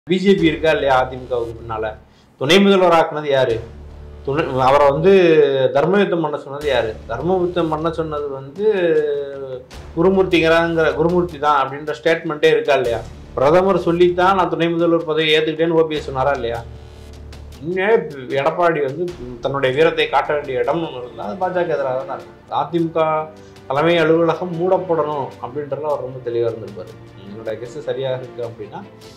BJP இருக்கா இல்லையா அதிமுகவுக்கு பின்னால துணை முதல்வர் ஆக்குனது யாரு துணை அவரை வந்து தர்ம யுத்தம் பண்ண சொன்னது யாரு தர்ம யுத்தம் பண்ண சொன்னது வந்து குருமூர்த்திங்கிறாங்கிற குருமூர்த்தி தான் அப்படின்ற ஸ்டேட்மெண்ட்டே இருக்கா இல்லையா பிரதமர் சொல்லித்தான் நான் துணை முதல்வர் பதவி ஏத்துக்கிட்டேன்னு ஓபிஎஸ் சொன்னாரா இல்லையா இன்னும் எடப்பாடி வந்து தன்னுடைய வீரத்தை காட்ட வேண்டிய இடம் ஒன்று இருந்தால் அது பாஜக எதிராக தான் இருக்கும் அதிமுக தலைமை அலுவலகம் மூடப்படணும் அப்படின்றதுல அவர் ரொம்ப தெளிவாக இருந்திருப்பாரு என்னோட கெஸ் சரியாக இருக்கு அப்படின்னா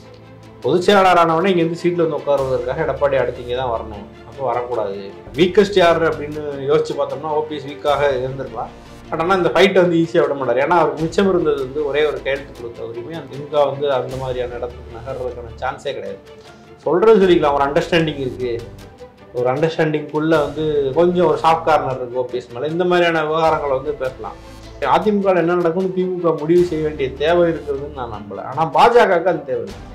பொதுச் செயலாளரானவனே இங்கேருந்து சீட்டில் வந்து உட்காருவதற்காக எடப்பாடி அடுத்து இங்கே தான் வரணும் அப்போ வரக்கூடாது வீக்கஸ்ட் யார் அப்படின்னு யோசிச்சு பார்த்தோம்னா ஓபிஎஸ் வீக்காக இருந்திருக்கலாம் பட் ஆனால் இந்த ஃபைட்டை வந்து ஈஸியாக விட மாட்டார் ஏன்னா அவருக்கு மிச்சம் இருந்தது வந்து ஒரே ஒரு கையெழுத்து கொடுத்த உரிமை அந்த திமுக வந்து அந்த மாதிரியான இடத்துக்கு நகர்றதுக்கான சான்ஸே கிடையாது சொல்கிறது சொல்லிக்கலாம் ஒரு அண்டர்ஸ்டாண்டிங் இருக்குது ஒரு அண்டர்ஸ்டாண்டிங்குள்ளே வந்து கொஞ்சம் ஒரு சாஃப்ட் கார்னர் இருக்குது ஓபிஎஸ் மேலே இந்த மாதிரியான விவகாரங்களை வந்து பேசலாம் அதிமுக என்ன நடக்கும்னு திமுக முடிவு செய்ய வேண்டிய தேவை இருக்கிறதுன்னு நான் நம்பலை ஆனால் பாஜகவுக்கு அது தேவை இல்லை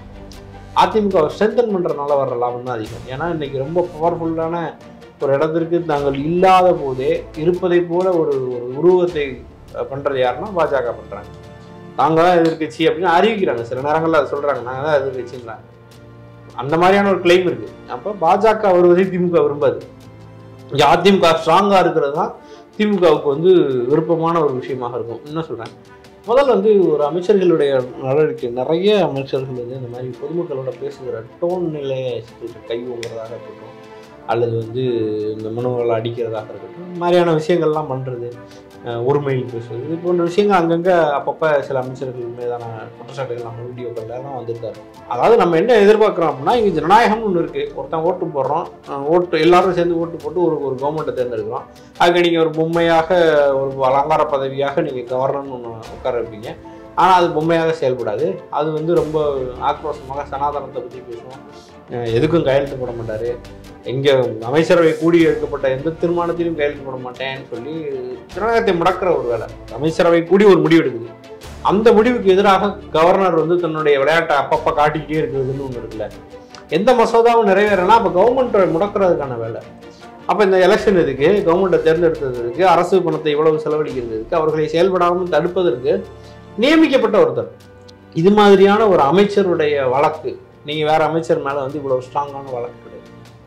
அதிமுக ஸ்ட்ரென்தன் பண்ணுறதுனால வர்ற லாபம் தான் அதிகம் ஏன்னா இன்னைக்கு ரொம்ப பவர்ஃபுல்லான ஒரு இடத்திற்கு நாங்கள் இல்லாத போதே இருப்பதை போல ஒரு ஒரு உருவத்தை பண்ணுறது யாருன்னா பாஜக பண்ணுறாங்க நாங்கள் தான் எதிர்கட்சி அப்படின்னு அறிவிக்கிறாங்க சில நேரங்களில் அதை சொல்கிறாங்க நாங்கள் தான் எதிர்கட்சின்றாங்க அந்த மாதிரியான ஒரு கிளைம் இருக்குது அப்போ பாஜக வருவதை திமுக விரும்பாது இங்கே அதிமுக ஸ்ட்ராங்காக இருக்கிறது தான் திமுகவுக்கு வந்து விருப்பமான ஒரு விஷயமாக இருக்கும் என்ன சொல்கிறேன் முதல்ல வந்து ஒரு அமைச்சர்களுடைய நடவடிக்கை நிறைய அமைச்சர்கள் வந்து இந்த மாதிரி பொதுமக்களோட பேசுகிற டோன் நிலையை கை ஓங்குறதாக இருக்கட்டும் அல்லது வந்து இந்த மனுவங்களை அடிக்கிறதாக இருக்கட்டும் இந்த மாதிரியான விஷயங்கள்லாம் பண்ணுறது ஒருமையில் பேசுவது இது போன்ற விஷயங்கள் அங்கங்கே அப்பப்போ சில அமைச்சர்கள் மீதான குற்றச்சாட்டுகள் நம்ம வீடியோக்களில் தான் வந்திருக்காரு அதாவது நம்ம என்ன எதிர்பார்க்குறோம் அப்படின்னா இங்கே ஜனநாயகம்னு ஒன்று இருக்குது ஒருத்தன் ஓட்டு போடுறோம் அஹ் ஓட்டு எல்லாரும் சேர்ந்து ஓட்டு போட்டு ஒரு ஒரு கவர்மெண்ட்டை தேர்ந்தெடுக்கிறோம் அதுக்கு நீங்கள் ஒரு பொம்மையாக ஒரு அலங்கார பதவியாக நீங்கள் கவர்னர்னு ஒன்று உட்கார வைப்பீங்க ஆனால் அது பொம்மையாக செயல்படாது அது வந்து ரொம்ப ஆக்ரோஷமாக சனாதனத்தை பற்றி பேசுவோம் அஹ் எதுக்கும் கையெழுத்து போட மாட்டார் எங்கே அமைச்சரவை கூடி எடுக்கப்பட்ட எந்த தீர்மானத்திலும் கையெழுத்து போட மாட்டேன்னு சொல்லி ஜனநாயகத்தை முடக்கிற ஒரு வேலை அமைச்சரவை கூடி ஒரு முடிவு எடுக்குது அந்த முடிவுக்கு எதிராக கவர்னர் வந்து தன்னுடைய விளையாட்டை அப்பப்போ காட்டிக்கிட்டே இருக்கிறதுன்னு ஒன்று இருக்குல்ல எந்த மசோதாவும் நிறைவேறனா அப்போ கவர்மெண்ட்டை முடக்கிறதுக்கான வேலை அப்போ இந்த எலெக்ஷன் எதுக்கு கவர்மெண்ட்டை தேர்ந்தெடுத்ததற்கு அரசு பணத்தை இவ்வளவு செலவழிக்கிறதுக்கு அவர்களை செயல்படாமல் தடுப்பதற்கு நியமிக்கப்பட்ட ஒருத்தர் இது மாதிரியான ஒரு அமைச்சருடைய வழக்கு நீங்கள் வேற அமைச்சர் மேலே வந்து இவ்வளவு ஸ்ட்ராங்கான வழக்கு கிடையாது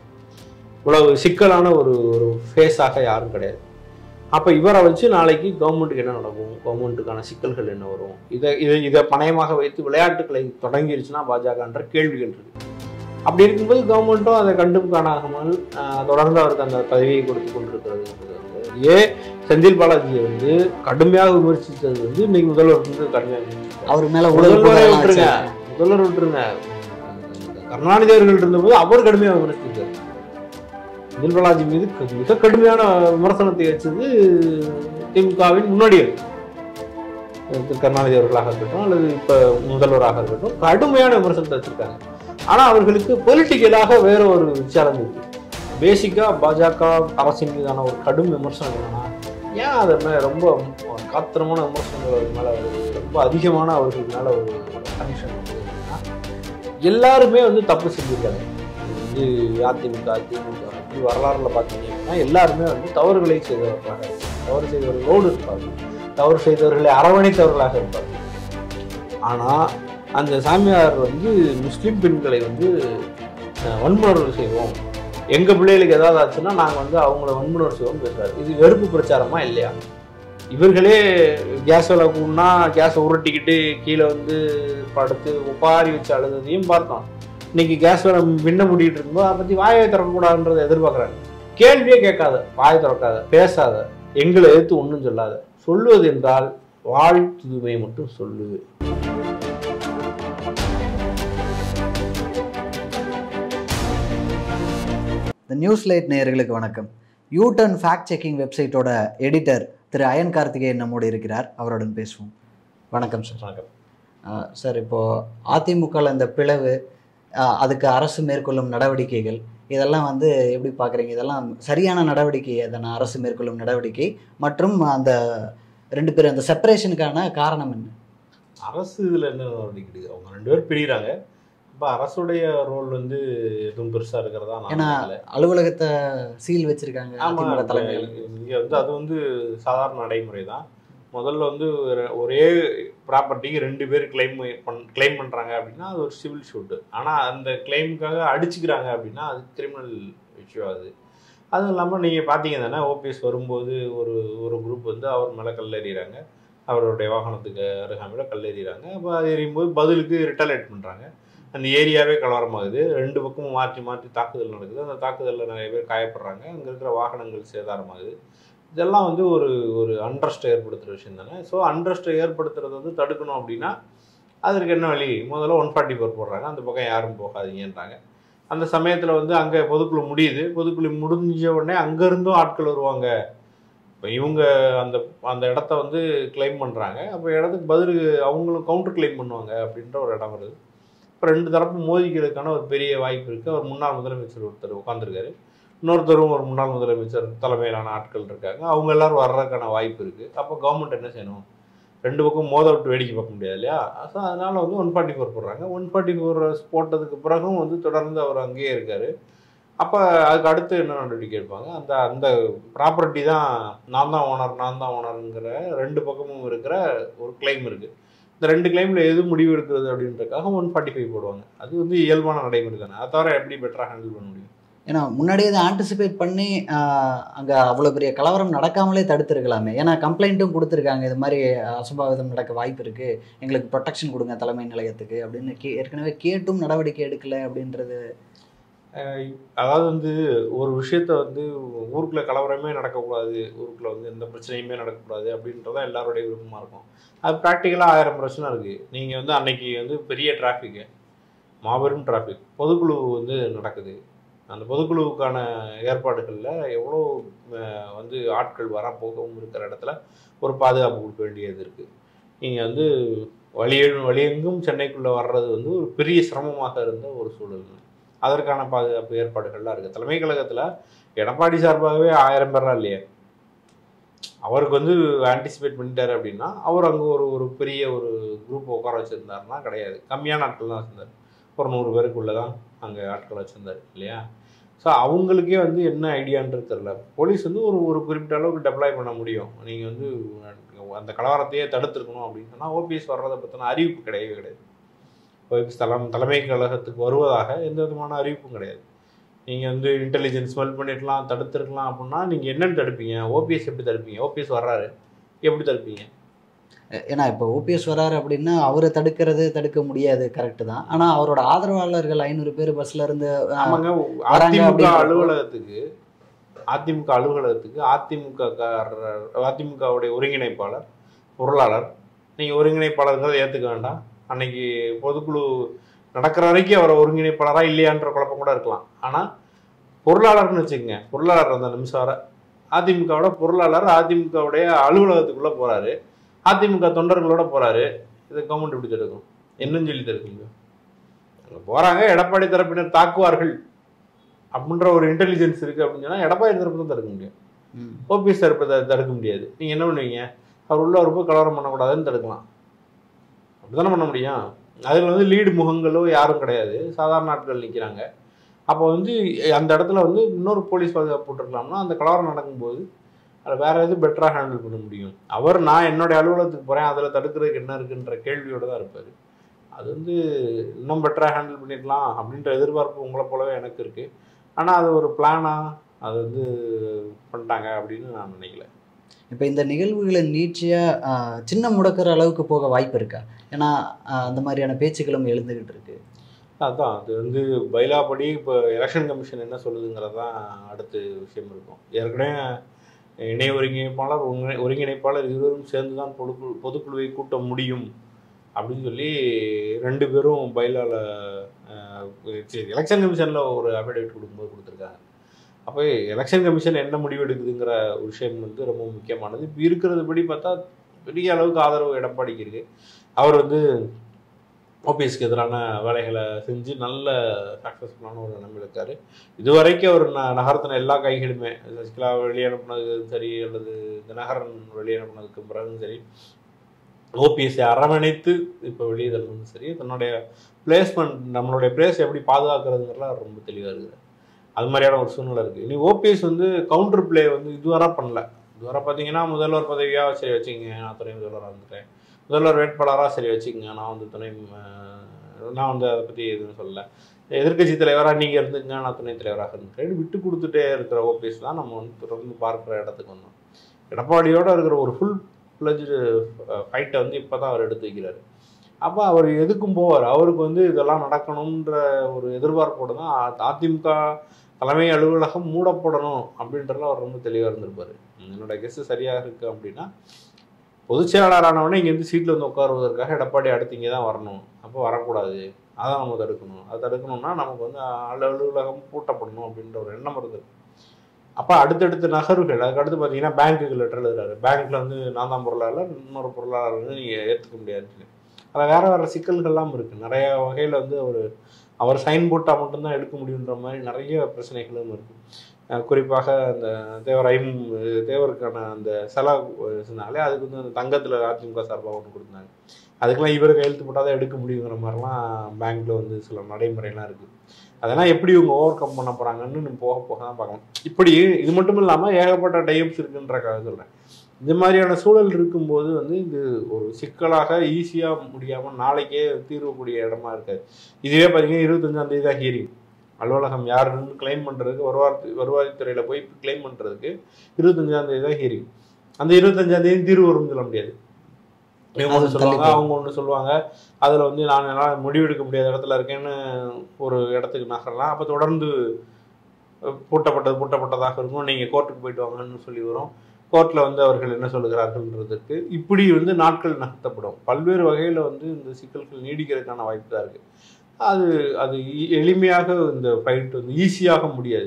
இவ்வளவு சிக்கலான ஒரு ஒரு ஃபேஸாக யாரும் கிடையாது அப்போ இவரை வச்சு நாளைக்கு கவர்மெண்ட்டுக்கு என்ன நடக்கும் கவர்மெண்ட்டுக்கான சிக்கல்கள் என்ன வரும் இதை இதை இதை பணயமாக வைத்து விளையாட்டுகளை தொடங்கிருச்சுன்னா பாஜகன்ற கேள்விகள் இருக்கு அப்படி இருக்கும்போது கவர்மெண்ட்டும் அதை கண்டும் காணாமல் ஆஹ், தொடர்ந்து அவருக்கு அந்த பதவியை கொடுத்து கொண்டிருக்கிறது வந்து ஏ செந்தில் பாலாஜியை வந்து கடுமையாக விமர்சித்தது வந்து இன்னைக்கு முதல்வர் வந்து கடுமையாக விமர்சித்தார். அவர் மேல ஊழல் முதல்வரை புகார்லாம் விட்டுருங்க வச்சாரு. முதல்வர் விட்டுருங்க கருணாநிதி அவர்கள் இருந்தபோது அவர் கடுமையாக விமர்சித்தார் செந்தில் பாலாஜி மீது க- மிக கடுமையான விமர்சனத்தை வச்சது திமுகவின் முன்னோடிகள் திரு கருணாநிதி அவர்களாக இருக்கட்டும் அல்லது இப்ப முதல்வராக இருக்கட்டும் கடுமையான விமர்சனத்தை வச்சிருக்காங்க ஆனா அவர்களுக்கு பொலிட்டிக்கலாக வேற ஒரு சேலஞ்ச் இருக்கு பேசிக்கா பாஜக அரசின் மீதான ஒரு கடும் விமர்சனம் என்னன்னா ஏன் அது மேல ரொம்ப காத்திரமான விமர்சனங்கள் அவர் மேல வருது ரொம்ப அதிகமான அவர்கள் மேல ஒரு கனெக்ஷன் அப்படின்னா எல்லாருமே வந்து தப்பு செஞ்சிருக்காங்க இது வந்து அதிமுக திமுக இப்படி வரலாறுல பார்த்தீங்க அப்படின்னா எல்லாருமே வந்து தவறுகளை செய்தவர்களாக இருப்பாங்க. தவறு செய்தவர்களோடு இருப்பாங்க தவறு செய்தவர்களை அரவணைத்தவர்களாக இருப்பார்கள் ஆனா அந்த சாமியார் வந்து முஸ்லிம் பெண்களை வந்து அஹ், வன்முணர்வு செய்வோம் எங்க பிள்ளைகளுக்கு ஏதாவது ஆச்சுன்னா நாங்க வந்து அவங்கள வன்முணர்வு செய்வோம் பேசுறாரு இது வெறுப்பு பிரச்சாரமா இல்லையா இவர்களே கேஸ் விலை கூடனா கேஸை உருட்டிக்கிட்டு கீழே வந்து படுத்து உப்பாரி வச்சு அழுததையும் பார்த்தோம் இன்னைக்கு கேஸ் விலை மின்ன முடிட்டு இருக்கும்போது அதை பத்தி வாயை திறக்கக்கூடாதுன்றதை எதிர்பார்க்குறாங்க கேள்வியே கேட்காத வாய் திறக்காத பேசாத எங்களை எதிர்த்து ஒன்றும் சொல்லாத சொல்லுவது என்றால் வாழ்த்துதுமை மட்டும் சொல்லு இந்த நியூஸ் லைட் நேயர்களுக்கு வணக்கம் யூ டர்ன் ஃபேக்ட் செக்கிங் வெப்சைட்டோட எடிட்டர் திரு அயன் கார்த்திகேயன் நம்மோடு இருக்கிறார் அவருடன் பேசுவோம் வணக்கம் சார் வணக்கம். ஆஹ் சார் இப்போ அதிமுகவில் இந்த பிளவு ஆஹ் அதுக்கு அரசு மேற்கொள்ளும் நடவடிக்கைகள் இதெல்லாம் வந்து எப்படி பார்க்குறீங்க இதெல்லாம் சரியான நடவடிக்கை அதனை அரசு மேற்கொள்ளும் நடவடிக்கை மற்றும் அந்த ரெண்டு பேரும் அந்த செப்பரேஷனுக்கான காரணம் என்ன அரசு இதுல என்ன நடவடிக்கை அவங்க ரெண்டு பேரும் பிரிகிறாங்க இப்போ அரசுடைய ரோல் வந்து எதுவும் பெருசா இருக்கிறதா நான் ஏன்னா நினைக்கல. அலுவலகத்தை சீல் வச்சிருக்காங்க ஆமா அதிமுக தலைமையில் இங்க வந்து அது வந்து சாதாரண நடைமுறை தான் முதல்ல வந்து ஒரு- ஒரே ப்ராப்பர்ட்டிக்கு ரெண்டு பேர் கிளைம் பண் கிளைம் பண்ணுறாங்க அப்படின்னா அது ஒரு சிவில் ஷூட்டு ஆனால் அந்த கிளைமுக்காக அடிச்சுக்கிறாங்க அப்படின்னா அது கிரிமினல் இஷ்யூ ஆகுது அதுவும் இல்லாமல் நீங்கள் பார்த்தீங்க தானே ஓபிஎஸ் வரும்போது ஒரு ஒரு குரூப் வந்து அவர் மேலே கல்லெறிகிறாங்க அவருடைய வாகனத்துக்கு அருகாமையில் கல்லெறிகிறாங்க அப்போ அது எறியும்போது பதிலுக்கு ரிட்டலேட் பண்ணுறாங்க அந்த ஏரியாவே கலவரமாகுது ரெண்டு பக்கமும் மாற்றி மாற்றி தாக்குதல் நடக்குது அந்த தாக்குதலில் நிறைய பேர் காயப்படுறாங்க அங்கே இருக்கிற வாகனங்கள் சேதாரமாகுது இதெல்லாம் வந்து ஒரு ஒரு அண்ட்ரஸ்ட்டை ஏற்படுத்துகிற விஷயம் தானே ஸோ அண்ட்ரஸ்ட்டை ஏற்படுத்துறது வந்து தடுக்கணும் அப்படின்னா அதற்கு என்ன வழி முதல்ல ஒன் ஃபார்ட்டி ஃபோர் போடுறாங்க அந்த பக்கம் யாரும் போகாதீங்கன்றாங்க அந்த சமயத்தில் வந்து அங்கே பொதுக்குழு முடியுது பொதுக்குழு முடிஞ்ச உடனே அங்கேருந்தும் ஆட்கள் வருவாங்க இப்போ இவங்க அந்த அந்த இடத்த வந்து கிளைம் பண்ணுறாங்க அப்போ இடத்துக்கு பதில் அவங்களும் கவுண்டர் கிளைம் பண்ணுவாங்க அப்படின்ற ஒரு இடம் வருது இப்போ ரெண்டு தரப்பு மோதிக்கிறதுக்கான ஒரு பெரிய வாய்ப்பு இருக்குது அவர் முன்னாள் முதலமைச்சர் ஒருத்தர் உட்காந்துருக்காரு இன்னொருத்தரும் ஒரு முன்னாள் முதலமைச்சர் தலைமையிலான ஆட்கள் இருக்காங்க அவங்க எல்லாரும் வர்றதுக்கான வாய்ப்பு இருக்குது அப்போ கவர்மெண்ட் என்ன செய்யணும் ரெண்டு பக்கம் மோத விட்டு வேடிக்கை பார்க்க முடியாது இல்லையா ஸோ அதனால வந்து ஒன் ஃபார்ட்டி ஃபோர் போடுறாங்க ஒன் ஃபார்ட்டி ஃபோர் போட்டதுக்கு பிறகும் வந்து தொடர்ந்து அவர் அங்கேயே இருக்காரு அப்போ அதுக்கு அடுத்து என்ன நடவடிக்கை எடுப்பாங்க அந்த அந்த ப்ராப்பர்ட்டி தான் நான் தான் ஓனர் நான் தான் ஓனருங்கிற ரெண்டு பக்கமும் இருக்கிற ஒரு கிளைம் இருக்குது இந்த ரெண்டு கிளைமில் எது முடிவு எடுக்கிறது அப்படின்றதுக்காக ஒன் ஃபார்ட்டி ஃபைவ் போடுவாங்க அது வந்து இயல்பான நடைமுறை தானே அதை தவிர எப்படி பெட்டராக ஹேண்டில் பண்ண முடியும் ஏன்னா முன்னாடியே இதை ஆன்டிசிபேட் பண்ணி அங்கே அவ்வளோ பெரிய கலவரம் நடக்காமலே தடுத்துருக்கலாமே ஏன்னா கம்ப்ளைண்ட்டும் கொடுத்துருக்காங்க இது மாதிரி அசம்பாவிதம் நடக்க வாய்ப்பு இருக்குது எங்களுக்கு ப்ரொடெக்ஷன் கொடுங்க தலைமை நிலையத்துக்கு அப்படின்னு கே ஏற்கனவே கேட்டும் நடவடிக்கை எடுக்கல அப்படின்றது அதாவது வந்து ஒரு விஷயத்த வந்து ஊருக்குள்ள கலவரமே நடக்கக்கூடாது ஊருக்குள்ள வந்து எந்த பிரச்சனையுமே நடக்கக்கூடாது அப்படின்றதான் எல்லாருடைய விருப்பமாக இருக்கும் அது ப்ராக்டிக்கலாக ஆயிரம் பிரச்சனை இருக்குது நீங்கள் வந்து அன்னைக்கு வந்து பெரிய டிராஃபிக்கு மாபெரும் டிராஃபிக் பொதுக்குழு வந்து நடக்குது அந்த பொதுக்குழுவுக்கான ஏற்பாடுகளில் எவ்வளோ அஹ், வந்து ஆட்கள் வர போகவும் இருக்கிற இடத்துல ஒரு பாதுகாப்பு கொடுக்க வேண்டியது இருக்குது நீங்கள் வந்து வழிய வழியெங்கும் சென்னைக்குள்ளே வர்றது வந்து ஒரு பெரிய சிரமமாக இருந்த ஒரு சூழல் அதற்கான பாதுகாப்பு ஏற்பாடுகள்லாம் இருக்குது தலைமை கழகத்தில் எடப்பாடி சார்பாகவே ஆயிரம் பேர்லாம் இல்லையே அவருக்கு வந்து ஆன்டிசிபேட் பண்ணிட்டாரு அப்படின்னா அவர் அங்கே ஒரு ஒரு பெரிய ஒரு குரூப் உட்கார வச்சுருந்தாருன்னா கிடையாது கம்மியான ஆட்கள் தான் வச்சுருந்தார் ஒரு நூறு பேருக்குள்ளே தான் அங்கே ஆட்கள் வச்சுருந்தார் இல்லையா ஸோ அவங்களுக்கே வந்து என்ன ஐடியான்றது தெரில போலீஸ் வந்து ஒரு ஒரு குறிப்பிட்ட அளவுக்கு டெப்ளாய் பண்ண முடியும் நீங்கள் வந்து அந்த கலவரத்தையே தடுத்துருக்கணும் அப்படின்னு சொன்னால் ஓபிஎஸ் வர்றதை பற்றின அறிவிப்பு கிடையவே கிடையாது ஓபிஎஸ் தலம் தலைமை கழகத்துக்கு வருவதாக எந்த விதமான அறிவிப்பும் கிடையாது நீங்கள் வந்து இன்டெலிஜென்ஸ் ஸ்மெல் பண்ணிருக்கலாம் தடுத்துருக்கலாம் அப்படின்னா நீங்கள் என்னென்னு தடுப்பீங்க ஓபிஎஸ் எப்படி தடுப்பீங்க ஓபிஎஸ் வர்றாரு எப்படி தடுப்பீங்க ஏன்னா இப்போ ஓபிஎஸ் வராரு அப்படின்னா அவரை தடுக்கிறது தடுக்க முடியாது கரெக்டு தான் ஆனால் அவரோட ஆதரவாளர்கள் ஐநூறு பேர் பஸ்ல இருந்து அஹ், ஆமாங்க வராங்க அதிமுக அப்படின்றப்போ- அலுவலகத்துக்கு அதிமுக அலுவலகத்துக்கு அதிமுக காரர் அதிமுகவுடைய ஒருங்கிணைப்பாளர் பொருளாளர் நீங்கள் ஒருங்கிணைப்பாளருங்கிறத ஏற்றுக்க வேண்டாம் அன்னைக்கு பொதுக்குழு நடக்கிற வரைக்கும் அவர் ஒருங்கிணைப்பாளராக இல்லையான்ற குழப்பம் கூட இருக்கலாம் ஆனால் பொருளாளர்னு வச்சுக்கோங்க பொருளாளர் அந்த நிமிஷம் வர அதிமுகவோட பொருளாளர் அதிமுகவுடைய அலுவலகத்துக்குள்ளே போகிறாரு அதிமுக தொண்டர்களோட போகிறாரு இதை கவர்மெண்ட் எப்படி தடுக்கும் என்னன்னு சொல்லி தடுக்குங்க அங்கே போகிறாங்க எடப்பாடி தரப்பினர் தாக்குவார்கள் அப்படின்ற ஒரு இன்டெலிஜென்ஸ் இருக்குது அப்படின்னு சொன்னால் எடப்பாடி தரப்பு தான் தடுக்க முடியும் ம், ஓபிஎஸ் தரப்பு த- தடுக்க முடியாது நீங்கள் என்ன பண்ணுவீங்க அவர் உள்ள வரும்போது கலவரம் பண்ணக்கூடாதுன்னு தடுக்கலாம் அப்படிதானே பண்ண முடியும் அதில் வந்து லீடு முகங்களோ யாரும் கிடையாது சாதாரண ஆட்கள் நிற்கிறாங்க அப்போ வந்து அந்த இடத்துல வந்து இன்னொரு போலீஸ் பாதுகாப்பு போட்டிருக்கலாம்னா அந்த கலவரம் நடக்கும்போது அதை வேற எது பெட்டராக ஹேண்டில் பண்ண முடியும் அவர் நான் என்னுடைய அலுவலகத்துக்கு போகிறேன் அதில் தடுக்கிறதுக்கு என்ன இருக்குன்ற கேள்வியோடு தான் இருப்பார் அது வந்து இன்னும் பெட்டராக ஹேண்டில் பண்ணிடலாம் அப்படின்ற எதிர்பார்ப்பு உங்களை போலவே எனக்கு இருக்குது ஆனால் அது ஒரு பிளானாக அது வந்து பண்ணிட்டாங்க அப்படின்னு நான் நினைக்கல இப்போ இந்த நிகழ்வுகளை நீட்சியாக சின்ன முடக்கிற அளவுக்கு போக வாய்ப்பு இருக்கா ஏன்னா அஹ், அந்த மாதிரியான பேச்சுக்களும் எழுந்துகிட்டு இருக்கு அதான் அது வந்து பைலாப்படி இப்போ எலெக்ஷன் கமிஷன் என்ன சொல்லுதுங்கிறது தான் அடுத்த விஷயம் இருக்கும் ஏற்கனவே இணை ஒருங்கிணைப்பாளர் ஒருங்கிணை- ஒருங்கிணைப்பாளர் இருவரும் சேர்ந்து தான் பொதுக்குழு பொதுக்குழுவை கூட்ட முடியும் அப்படின்னு சொல்லி ரெண்டு பேரும் பைலால அஹ், சரி எலெக்ஷன் கமிஷனில் ஒரு அஃபிடேவிட் கொடுக்கும்போது கொடுத்துருக்காங்க அப்போ எலெக்ஷன் கமிஷன் என்ன முடிவு எடுக்குதுங்கிற ஒரு விஷயம் வந்து ரொம்ப முக்கியமானது இப்போ இருக்கிறது படி பார்த்தா பெரிய அளவுக்கு ஆதரவு எடப்பாடிக்கு இருக்கு அவர் வந்து ஓபிஎஸ்க்கு எதிரான வேலைகளை செஞ்சு நல்ல சக்ஸஸ்ஃபுல்லான ஒரு நிலைமையில் இருக்காரு இதுவரைக்கும் அவர் ந நகரத்தின எல்லா கைகளுமே சசிகலா வெளியே அனுப்புனது சரி அல்லது தினகரன் வெளியே அனுப்புனதுக்கு பிறகும் சரி ஓபிஎஸ்ஸை அரவணைத்து இப்போ வெளியே தள்ளுனதும் சரி தன்னுடைய பிளேஸ்மெண்ட் நம்மளுடைய பிளேஸ் எப்படி பாதுகாக்கிறதுங்கிறதுல அவர் ரொம்ப தெளிவாக இருக்குது அது மாதிரியான ஒரு சூழ்நிலை இருக்குது இனி ஓபிஎஸ் வந்து கவுண்டர் பிளே வந்து இதுவரை பண்ணல இதுவரை பார்த்தீங்கன்னா முதல்வர் பதவியாக சரி வச்சுக்கங்க நான் துணை முதல்வராக இருந்துட்டேன் முதல்வர் வேட்பாளராக சரி வச்சுக்கங்க நான் வந்து துணை அஹ், நான் வந்து அதை பற்றி எதுவும் சொல்லல எதிர்க்கட்சி தலைவராக நீங்கள் இருந்துங்க நான் துணைத் தலைவராக இருந்துட்டேன் விட்டு கொடுத்துட்டே இருக்கிற ஓபிஎஸ் தான் நம்ம வந்து தொடர்ந்து பார்க்குற இடத்துக்கு வந்தோம் எடப்பாடியோட இருக்கிற ஒரு ஃபுல் ஃப்ளஜ்டு ஃபைட்டை வந்து இப்போ தான் அவர் எடுத்து வைக்கிறாரு அப்போ அவர் எதுக்கும் போவார் அவருக்கு வந்து இதெல்லாம் நடக்கணுன்ற ஒரு எதிர்பார்ப்போடு தான் அ- அதிமுக தலைமை அலுவலகம் மூடப்படணும் அப்படின்றதுல அவர் ரொம்ப தெளிவாக இருந்திருப்பார் என்னோட கெஸ்ட் சரியாக இருக்குது அப்படின்னா பொதுச் செயலாளரானவனே இங்கேருந்து சீட்டில் வந்து உட்காருவதற்காக எடப்பாடி அடுத்து இங்கே தான் வரணும் அப்போ வரக்கூடாது அதான் நம்ம தடுக்கணும் அதை தடுக்கணும்னா நமக்கு வந்து அலு- அலுவலகம் பூட்டப்படணும் அப்படின்ற ஒரு எண்ணம் இருந்தது அப்போ அடுத்தடுத்த நகர்வுகள் அதுக்கு அடுத்து பார்த்தீங்கன்னா பேங்க்குக்கு லெட்டர் எழுதுறாரு பேங்க்ல வந்து நான் தான் பொருளாளர் இன்னொரு பொருளாளர் வந்து நீங்கள் ஏற்றுக்க முடியாதுன்னு அதில் வேற வேற சிக்கல்கள்லாம் இருக்குது நிறைய வகையில் வந்து அவர் அவர் சைன் போட்டால் மட்டும்தான் எடுக்க முடியுன்ற மாதிரி நிறைய பிரச்சனைகளும் இருக்குது குறிப்பாக அந்த தேவர் ஐம் தேவருக்கான அந்த செலா சொன்னாலே அதுக்கு வந்து அந்த தங்கத்தில் அதிமுக சார்பாக ஒன்று கொடுத்தாங்க அதுக்கெல்லாம் இவர் கையெழுத்து போட்டால் தான் எடுக்க முடியுங்கிற மாதிரிலாம் பேங்க்கில் வந்து சில நடைமுறைலாம் இருக்குது அதெல்லாம் எப்படி இவங்க ஓவர் கம் பண்ண போகிறாங்கன்னு நம்ம போக போக தான் பார்க்கலாம் இப்படி இது மட்டும் இல்லாமல் ஏகப்பட்ட டைப்ஸ் இருக்குன்றக்காக சொல்கிறேன் இந்த மாதிரியான சூழல் இருக்கும்போது வந்து இது ஒரு சிக்கலாக ஈஸியாக முடியாமல் நாளைக்கே தீர்வக்கூடிய இடமா இருக்காது இதுவே பார்த்தீங்கன்னா இருபத்தஞ்சாம் தேதி தான் ஹியரிங் அலுவலகம் யாருன்னு கிளைம் பண்ணுறதுக்கு வருவாய் வருவாய்த்துறையில் போய் கிளைம் பண்ணுறதுக்கு இருபத்தஞ்சாம் தேதி தான் ஹியரிங் அந்த இருபத்தஞ்சாம் தேதி தீர்வு வரும்னு சொல்ல முடியாது இவங்க ஒன்று அது சொல்லுவாங்க தள்ளி அவங்க ஒன்று சொல்லுவாங்க அதில் வந்து நான் என்னால் முடிவெடுக்க முடியாத இடத்துல இருக்கேன்னு ஒரு இடத்துக்கு நகரலாம் அப்போ தொடர்ந்து அஹ், பூட்டப்பட்டது பூட்டப்பட்டதாக இருக்கும் நீங்கள் கோர்ட்டுக்கு போயிட்டு வாங்கன்னு சொல்லி வரும் கோர்ட்டில் வந்து அவர்கள் என்ன சொல்லுகிறார்கள்ன்றதுக்கு இப்படி வந்து நாட்கள் நகர்த்தப்படும் பல்வேறு வகையில் வந்து இந்த சிக்கல்கள் நீடிக்கிறதுக்கான வாய்ப்பு தான் இருக்குது அது அது எ- எளிமையாக இந்த ஃபைட் வந்து ஈஸியாக முடியாது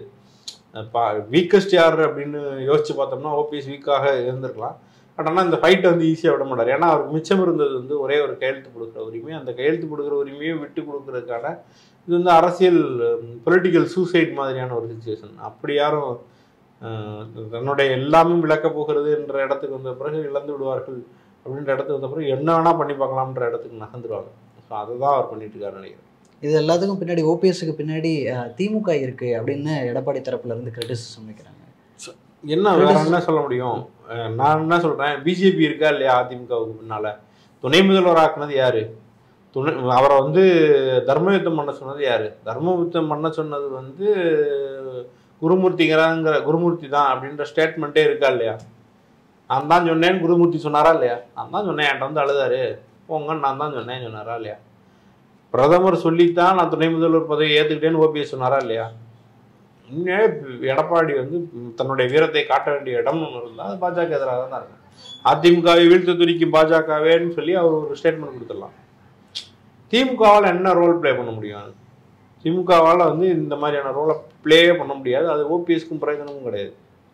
வீக்கஸ்ட் யார் அப்படின்னு யோசிச்சு பார்த்தோம்னா ஓபிஎஸ் வீக்காக இருந்திருக்கலாம் பட் ஆனால் இந்த ஃபைட்டை வந்து ஈஸியாக விட மாட்டார் ஏன்னா அவருக்கு மிச்சம் இருந்தது வந்து ஒரே ஒரு கையெழுத்து கொடுக்குற உரிமை அந்த கையெழுத்து கொடுக்குற உரிமையை விட்டு கொடுக்கறதுக்கான இது வந்து அரசியல் பொலிட்டிக்கல் சூசைட் மாதிரியான ஒரு சுச்சுவேஷன் அப்படி யாரும் அஹ், தன்னுடைய எல்லாமே விளக்க போகிறது என்ற இடத்துக்கு வந்த பிறகு இழந்து விடுவார்கள் அப்படின்ற இடத்துக்கு வந்த பிறகு என்ன வேணா பண்ணி பார்க்கலாம்ன்ற இடத்துக்கு நகர்ந்துருவாங்க ஸோ அதை தான் அவர் பண்ணிட்டு இருக்காருன்னு நினைக்கிறேன் இது எல்லாத்துக்கும் பின்னாடி ஓபிஎஸ்க்கு பின்னாடி அஹ், திமுக இருக்கு அப்படின்னு எடப்பாடி தரப்புல இருந்து கிரிட்டிசிசம் வைக்கிறாங்க என்ன வேற என்ன சொல்ல முடியும் அஹ் நான் என்ன சொல்றேன் பிஜேபி இருக்கா இல்லையா அதிமுகவுக்கு பின்னால துணை முதல்வர் ஆக்குனது யாரு துணை அவரை வந்து தர்ம யுத்தம் பண்ண சொன்னது யாரு தர்ம யுத்தம் பண்ண சொன்னது வந்து குருமூர்த்திங்கிறாங்கிற குருமூர்த்தி தான் அப்படின்ற ஸ்டேட்மெண்ட்டே இருக்கா இல்லையா நான் தான் சொன்னேன்னு குருமூர்த்தி சொன்னாரா இல்லையா நான் தான் சொன்னேன் என்கிட்ட வந்து அழுதாரு போங்க நான் தான் சொன்னேன் சொன்னாரா இல்லையா பிரதமர் சொல்லித்தான் நான் துணை முதல்வர் பதவி ஏத்துக்கிட்டேன்னு ஓபிஎஸ் சொன்னாரா இல்லையா இன்னே எடப்பாடி வந்து தன்னுடைய வீரத்தை காட்ட வேண்டிய இடம்னு ஒன்று இருந்தால் அது பாஜக எதிராக தான் இருக்கும் அதிமுகவை வீழ்த்து துடிக்கும் பாஜகவேன்னு சொல்லி அவர் ஒரு ஸ்டேட்மெண்ட் கொடுத்துடலாம் திமுகவால் என்ன ரோல் ப்ளே பண்ண முடியும் திமுகவால் வந்து இந்த மாதிரியான ரோலை ப்ளே பண்ண முடியாது அது ஓபிஎஸ்க்கும் பிரயோஜனமும் கிடையாது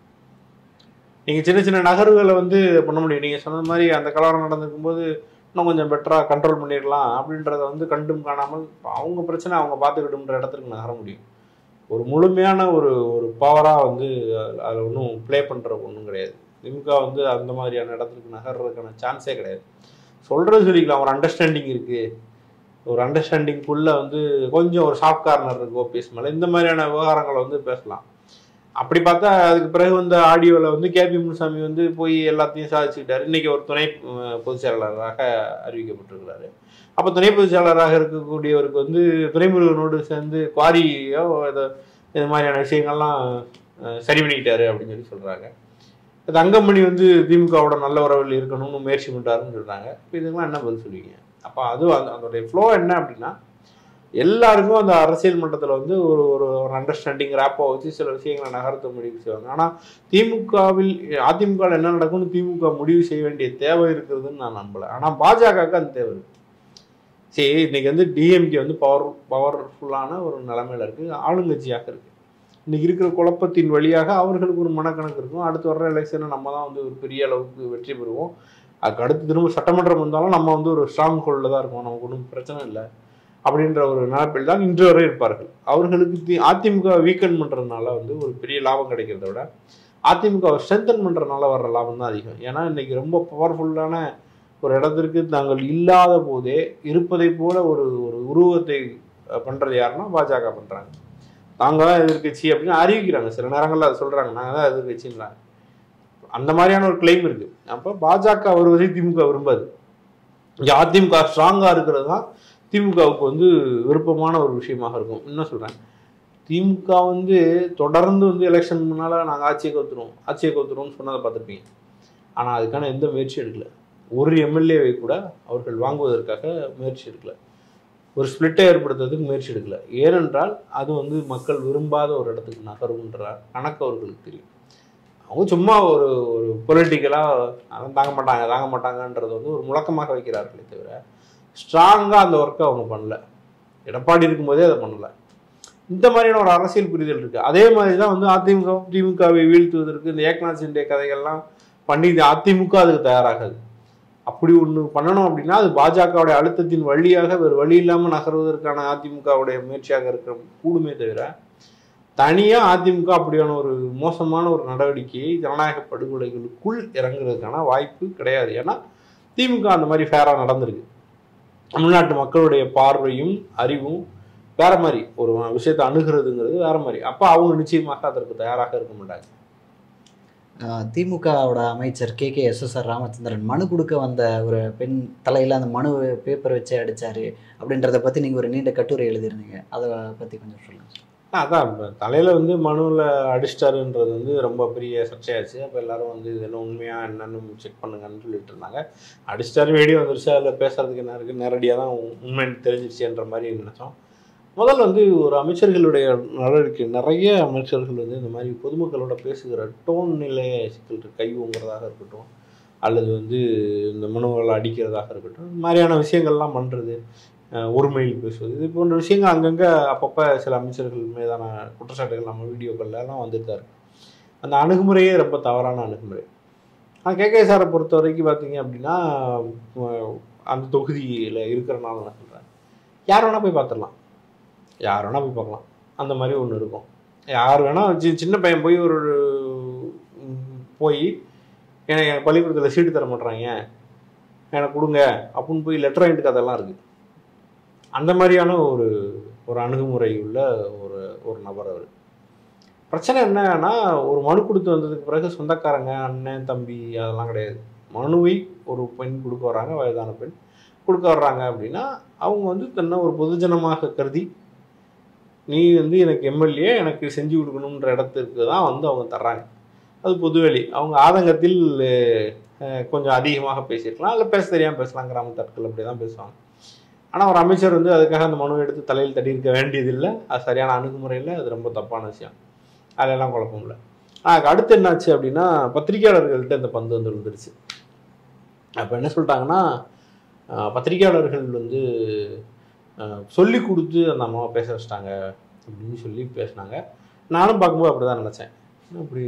நீங்கள் சின்ன சின்ன நகர்வுகளை வந்து பண்ண முடியும் நீங்கள் சொன்ன மாதிரி அந்த கலவரம் நடந்திருக்கும் போது இன்னும் கொஞ்சம் பெட்டராக கண்ட்ரோல் பண்ணிடலாம் அப்படின்றத வந்து கண்டும் காணாமல் அவங்க பிரச்சனை அவங்க பார்த்துக்கிட்டுன்ற இடத்துக்கு நகர முடியும் ஒரு முழுமையான ஒரு ஒரு பவராக வந்து அதில் ஒன்றும் ப்ளே பண்ணுற ஒன்றும் கிடையாது திமுக வந்து அந்த மாதிரியான இடத்துக்கு நகர்றதுக்கான சான்ஸே கிடையாது சொல்கிறது சொல்லிக்கலாம் ஒரு அண்டர்ஸ்டாண்டிங் இருக்குது ஒரு அண்டர்ஸ்டாண்டிங்குள்ளே வந்து கொஞ்சம் ஒரு சாஃப்ட் கார்னர் இருக்குது ஓபிஎஸ் மேலே இந்த மாதிரியான விவகாரங்களை வந்து பேசலாம் அப்படி பார்த்தா அதுக்கு பிறகு வந்த ஆடியோவில் வந்து கேபி முனுசாமி வந்து போய் எல்லாத்தையும் சாதிச்சுக்கிட்டாரு இன்னைக்கு ஒரு துணை அஹ், பொதுச் செயலாளராக அறிவிக்கப்பட்டிருக்கிறாரு அப்போ துணை பொதுச் செயலாளராக இருக்கக்கூடியவருக்கு வந்து துரைமுருகனோடு சேர்ந்து குவாரியோ இது இது மாதிரியான விஷயங்கள்லாம் அஹ், சரி பண்ணிக்கிட்டாரு அப்படின்னு சொல்லி சொல்கிறாங்க தங்கமணி வந்து திமுகவோட நல்ல உறவில் இருக்கணும்னு முயற்சி பண்ணுறாருன்னு சொல்கிறாங்க இப்போ இதுக்கெல்லாம் என்ன பதில் சொல்லுவீங்க அப்போ அது அந்த- அதோடைய ஃப்ளோ என்ன அப்படின்னா எல்லாருக்கும் அந்த அரசியல் மட்டத்தில் வந்து ஒரு ஒரு ஒரு அண்டர்ஸ்டாண்டிங் ரேப்பை வச்சு சில விஷயங்களை நகர்த்த முடிவு செய்வாங்க ஆனால் திமுகவில் அதிமுகவில் என்ன நடக்கும்னு திமுக முடிவு செய்ய வேண்டிய தேவை இருக்கிறதுன்னு நான் நம்பலை ஆனால் பாஜகவுக்கு அந்த தேவை இருக்கு சரி இன்னைக்கு வந்து டிஎம்கே வந்து பவர் பவர்ஃபுல்லான ஒரு நிலைமையில இருக்கு ஆளுங்கட்சியாக இருக்கு இன்னைக்கு இருக்கிற குழப்பத்தின் வழியாக அவர்களுக்கு ஒரு மனக்கணக்கு இருக்கும் அடுத்து வர்ற எலெக்ஷனை நம்ம தான் வந்து ஒரு பெரிய அளவுக்கு வெற்றி பெறுவோம் அதுக்கு அடுத்து திரும்ப சட்டமன்றம் வந்தாலும் நம்ம வந்து ஒரு ஸ்ட்ராங் ஹோல்டில் தான் இருக்கோம் நமக்கு ஒன்றும் பிரச்சனை இல்லை அப்படின்ற ஒரு நினைப்பில் தான் இன்று வரை இருப்பார்கள் அவர்களுக்கு தி அதிமுக வீக்கன் பண்ணுறதுனால வந்து ஒரு பெரிய லாபம் கிடைக்கிறத விட அதிமுக ஸ்ட்ரென்தன் பண்ணுறதுனால வர்ற லாபம் தான் அதிகம் ஏன்னா இன்னைக்கு ரொம்ப பவர்ஃபுல்லான ஒரு இடத்திற்கு தாங்கள் இல்லாத போதே இருப்பதை போல ஒரு ஒரு உருவத்தை அஹ், பண்றது யாருன்னா பாஜக பண்றாங்க நாங்க தான் எதிர்க்கட்சி அப்படின்னு அறிவிக்கிறாங்க சில நேரங்கள்ல அதை சொல்றாங்க நாங்க தான் எதிர்க்கட்சின்றாங்க அந்த மாதிரியான ஒரு கிளைம் இருக்கு அப்போ பாஜக வருவதை திமுக விரும்பாது இங்கே அதிமுக ஸ்ட்ராங்காக இருக்கிறது தான் திமுகவுக்கு வந்து விருப்பமான ஒரு விஷயமாக இருக்கும் என்ன சொல்கிறேன் திமுக வந்து தொடர்ந்து வந்து எலெக்ஷன் முன்னால் நாங்கள் ஆட்சியை கவுத்துருவோம் ஆட்சியை கவுத்துருவோம்னு சொன்னதை பார்த்துருப்பீங்க ஆனால் அதுக்கான எந்த முயற்சி எடுக்கல ஒரு எம்எல்ஏவை கூட அவர்கள் வாங்குவதற்காக முயற்சி எடுக்கல ஒரு ஸ்பிளிட்டை ஏற்படுத்துறதுக்கு முயற்சி எடுக்கல ஏனென்றால் அது வந்து மக்கள் விரும்பாத ஒரு இடத்துக்கு நகரும்ன்ற கணக்கு அவர்களுக்கு தெரியும் அவங்க சும்மா ஒரு ஒரு பொலிட்டிக்கலாக அதெல்லாம் தாங்க மாட்டாங்க தாங்க மாட்டாங்கன்றது வந்து ஒரு முழக்கமாக வைக்கிறார்களே தவிர ஸ்ட்ராங்காக அந்த ஒர்க்கை அவங்க பண்ணல எடப்பாடி இருக்கும்போதே அதை பண்ணல இந்த மாதிரியான ஒரு அரசியல் புரிதல் இருக்கு அதே மாதிரி தான் வந்து அதிமுக திமுகவை வீழ்த்துவதற்கு இந்த ஏக்நாத் சிண்டே கதைகள்லாம் பண்ணி இந்த அதிமுக அதுக்கு தயாராகாது அப்படி ஒன்று பண்ணணும் அப்படின்னா அது பாஜகவுடைய அழுத்தத்தின் வழியாக வேறு வழி இல்லாமல் நகர்வதற்கான அதிமுகவுடைய முயற்சியாக இருக்கிற கூடுமே தவிர தனியாக அதிமுக அப்படியான ஒரு மோசமான ஒரு நடவடிக்கையை ஜனநாயக படுகொலைகளுக்குள் இறங்குறதுக்கான வாய்ப்பு கிடையாது ஏன்னா திமுக அந்த மாதிரி ஃபேராக நடந்திருக்கு தமிழ்நாட்டு மக்களுடைய பார்வையும் அறிவும் வேற மாதிரி ஒரு விஷயத்தை அணுகிறதுங்கிறது வேற மாதிரி அப்போ அவங்க நிச்சயமாக அதற்கு தயாராக இருக்க மாட்டாங்க ஆஹ் திமுகவோட அமைச்சர் கே கே எஸ்எஸ்ஆர் ராமச்சந்திரன் மனு கொடுக்க வந்த ஒரு பெண் தலையில் அந்த மனு பேப்பர் வச்சு அடிச்சாரு அப்படின்றத பற்றி நீங்கள் ஒரு நீண்ட கட்டுரை எழுதியிருந்தீங்க அதை பற்றி கொஞ்சம் சொல்லுங்கள் ஆ, அதான் இப்ப தலையில வந்து மனுவில் அடிச்சிட்டாருன்றது வந்து ரொம்ப பெரிய சர்ச்சையாச்சு அப்போ எல்லாரும் வந்து இது என்ன உண்மையா என்னன்னு செக் பண்ணுங்கன்னு சொல்லிட்டு இருந்தாங்க அடிச்சிட்டாரு வீடியோ வந்துருச்சு அதில் பேசுறதுக்கு என்ன இருக்கு நேரடியாக தான் உண்மைன்னு தெரிஞ்சிருச்சுன்ற மாதிரி நினைச்சோம் முதல்ல வந்து ஒரு அமைச்சர்களுடைய நடவடிக்கை நிறைய அமைச்சர்கள் வந்து இந்த மாதிரி பொதுமக்களோட பேசுகிற டோன் நிலைய சிக்கல் கை ஊங்குறதாக இருக்கட்டும் அல்லது வந்து இந்த மனுவங்களை அடிக்கிறதாக இருக்கட்டும் இந்த மாதிரியான விஷயங்கள்லாம் பண்ணுறது ஒருமையில் பேசுவது இது போன்ற விஷயங்கள் அங்கங்கே அப்பப்போ சில அமைச்சர்கள் மீதான குற்றச்சாட்டுகள் நம்ம வீடியோக்கள்ல எல்லாம் வந்துட்டு தான் இருக்கு அந்த அணுகுமுறையே ரொம்ப தவறான அணுகுமுறை ஆனால் கேகே சாரை பொறுத்த வரைக்கும் பார்த்தீங்க அப்படின்னா உம், அந்த தொகுதியில் இருக்கிறனால நான் சொல்கிறேன் யார் வேணால் போய் பார்த்துடலாம் யார் வேணால் போய் பார்க்கலாம் அந்த மாதிரி ஒன்று இருக்கும் யார் வேணால் சி சின்ன பையன் போய் ஒரு உம், போய் எனக்கு எனக்கு பள்ளிக்கூடத்தில் சீட்டு தர மாட்றாங்க எனக்கு கொடுங்க அப்படின்னு போய் லெட்டர் வாங்கிட்டு கதெல்லாம் இருக்குது அந்த மாதிரியான ஒரு ஒரு அணுகுமுறை உள்ள ஒரு ஒரு நபர் அவர் பிரச்சனை என்னன்னா ஒரு மனு கொடுத்து வந்ததுக்கு பிறகு சொந்தக்காரங்க அண்ணன் தம்பி அதெல்லாம் கிடையாது மனுவை ஒரு பெண் கொடுக்க வர்றாங்க வயதான பெண் கொடுக்க வர்றாங்க அப்படின்னா அவங்க வந்து தன்னை ஒரு பொதுஜனமாக கருதி நீ வந்து எனக்கு எம்எல்ஏ எனக்கு செஞ்சு கொடுக்கணுன்ற இடத்துக்கு தான் வந்து அவங்க தர்றாங்க அது பொதுவெளி அவங்க ஆதங்கத்தில் அஹ், கொஞ்சம் அதிகமாக பேசியிருக்கலாம் இல்லை பேச தெரியாமல் பேசலாம் கிராமத்தாட்கள் அப்படி தான் பேசுவாங்க ஆனால் ஒரு அமைச்சர் வந்து அதுக்காக அந்த மனுவை எடுத்து தலையில் தட்டியிருக்க வேண்டியதில்லை அது சரியான அணுகுமுறையில் அது ரொம்ப தப்பான விஷயம் அதெல்லாம் குழப்பம் இல்லை அதுக்கு அடுத்து என்னாச்சு அப்படின்னா பத்திரிகையாளர்கள்ட்ட இந்த பந்து வந்து விழுந்துருச்சு அப்போ என்ன சொல்லிட்டாங்கன்னா ஆஹ், பத்திரிகையாளர்கள் வந்து ஆஹ், சொல்லி கொடுத்து அந்த அம்மாவை பேச வச்சிட்டாங்க அப்படின்னு சொல்லி பேசினாங்க நானும் பார்க்கும்போது அப்படி தான் நினச்சேன் அப்படி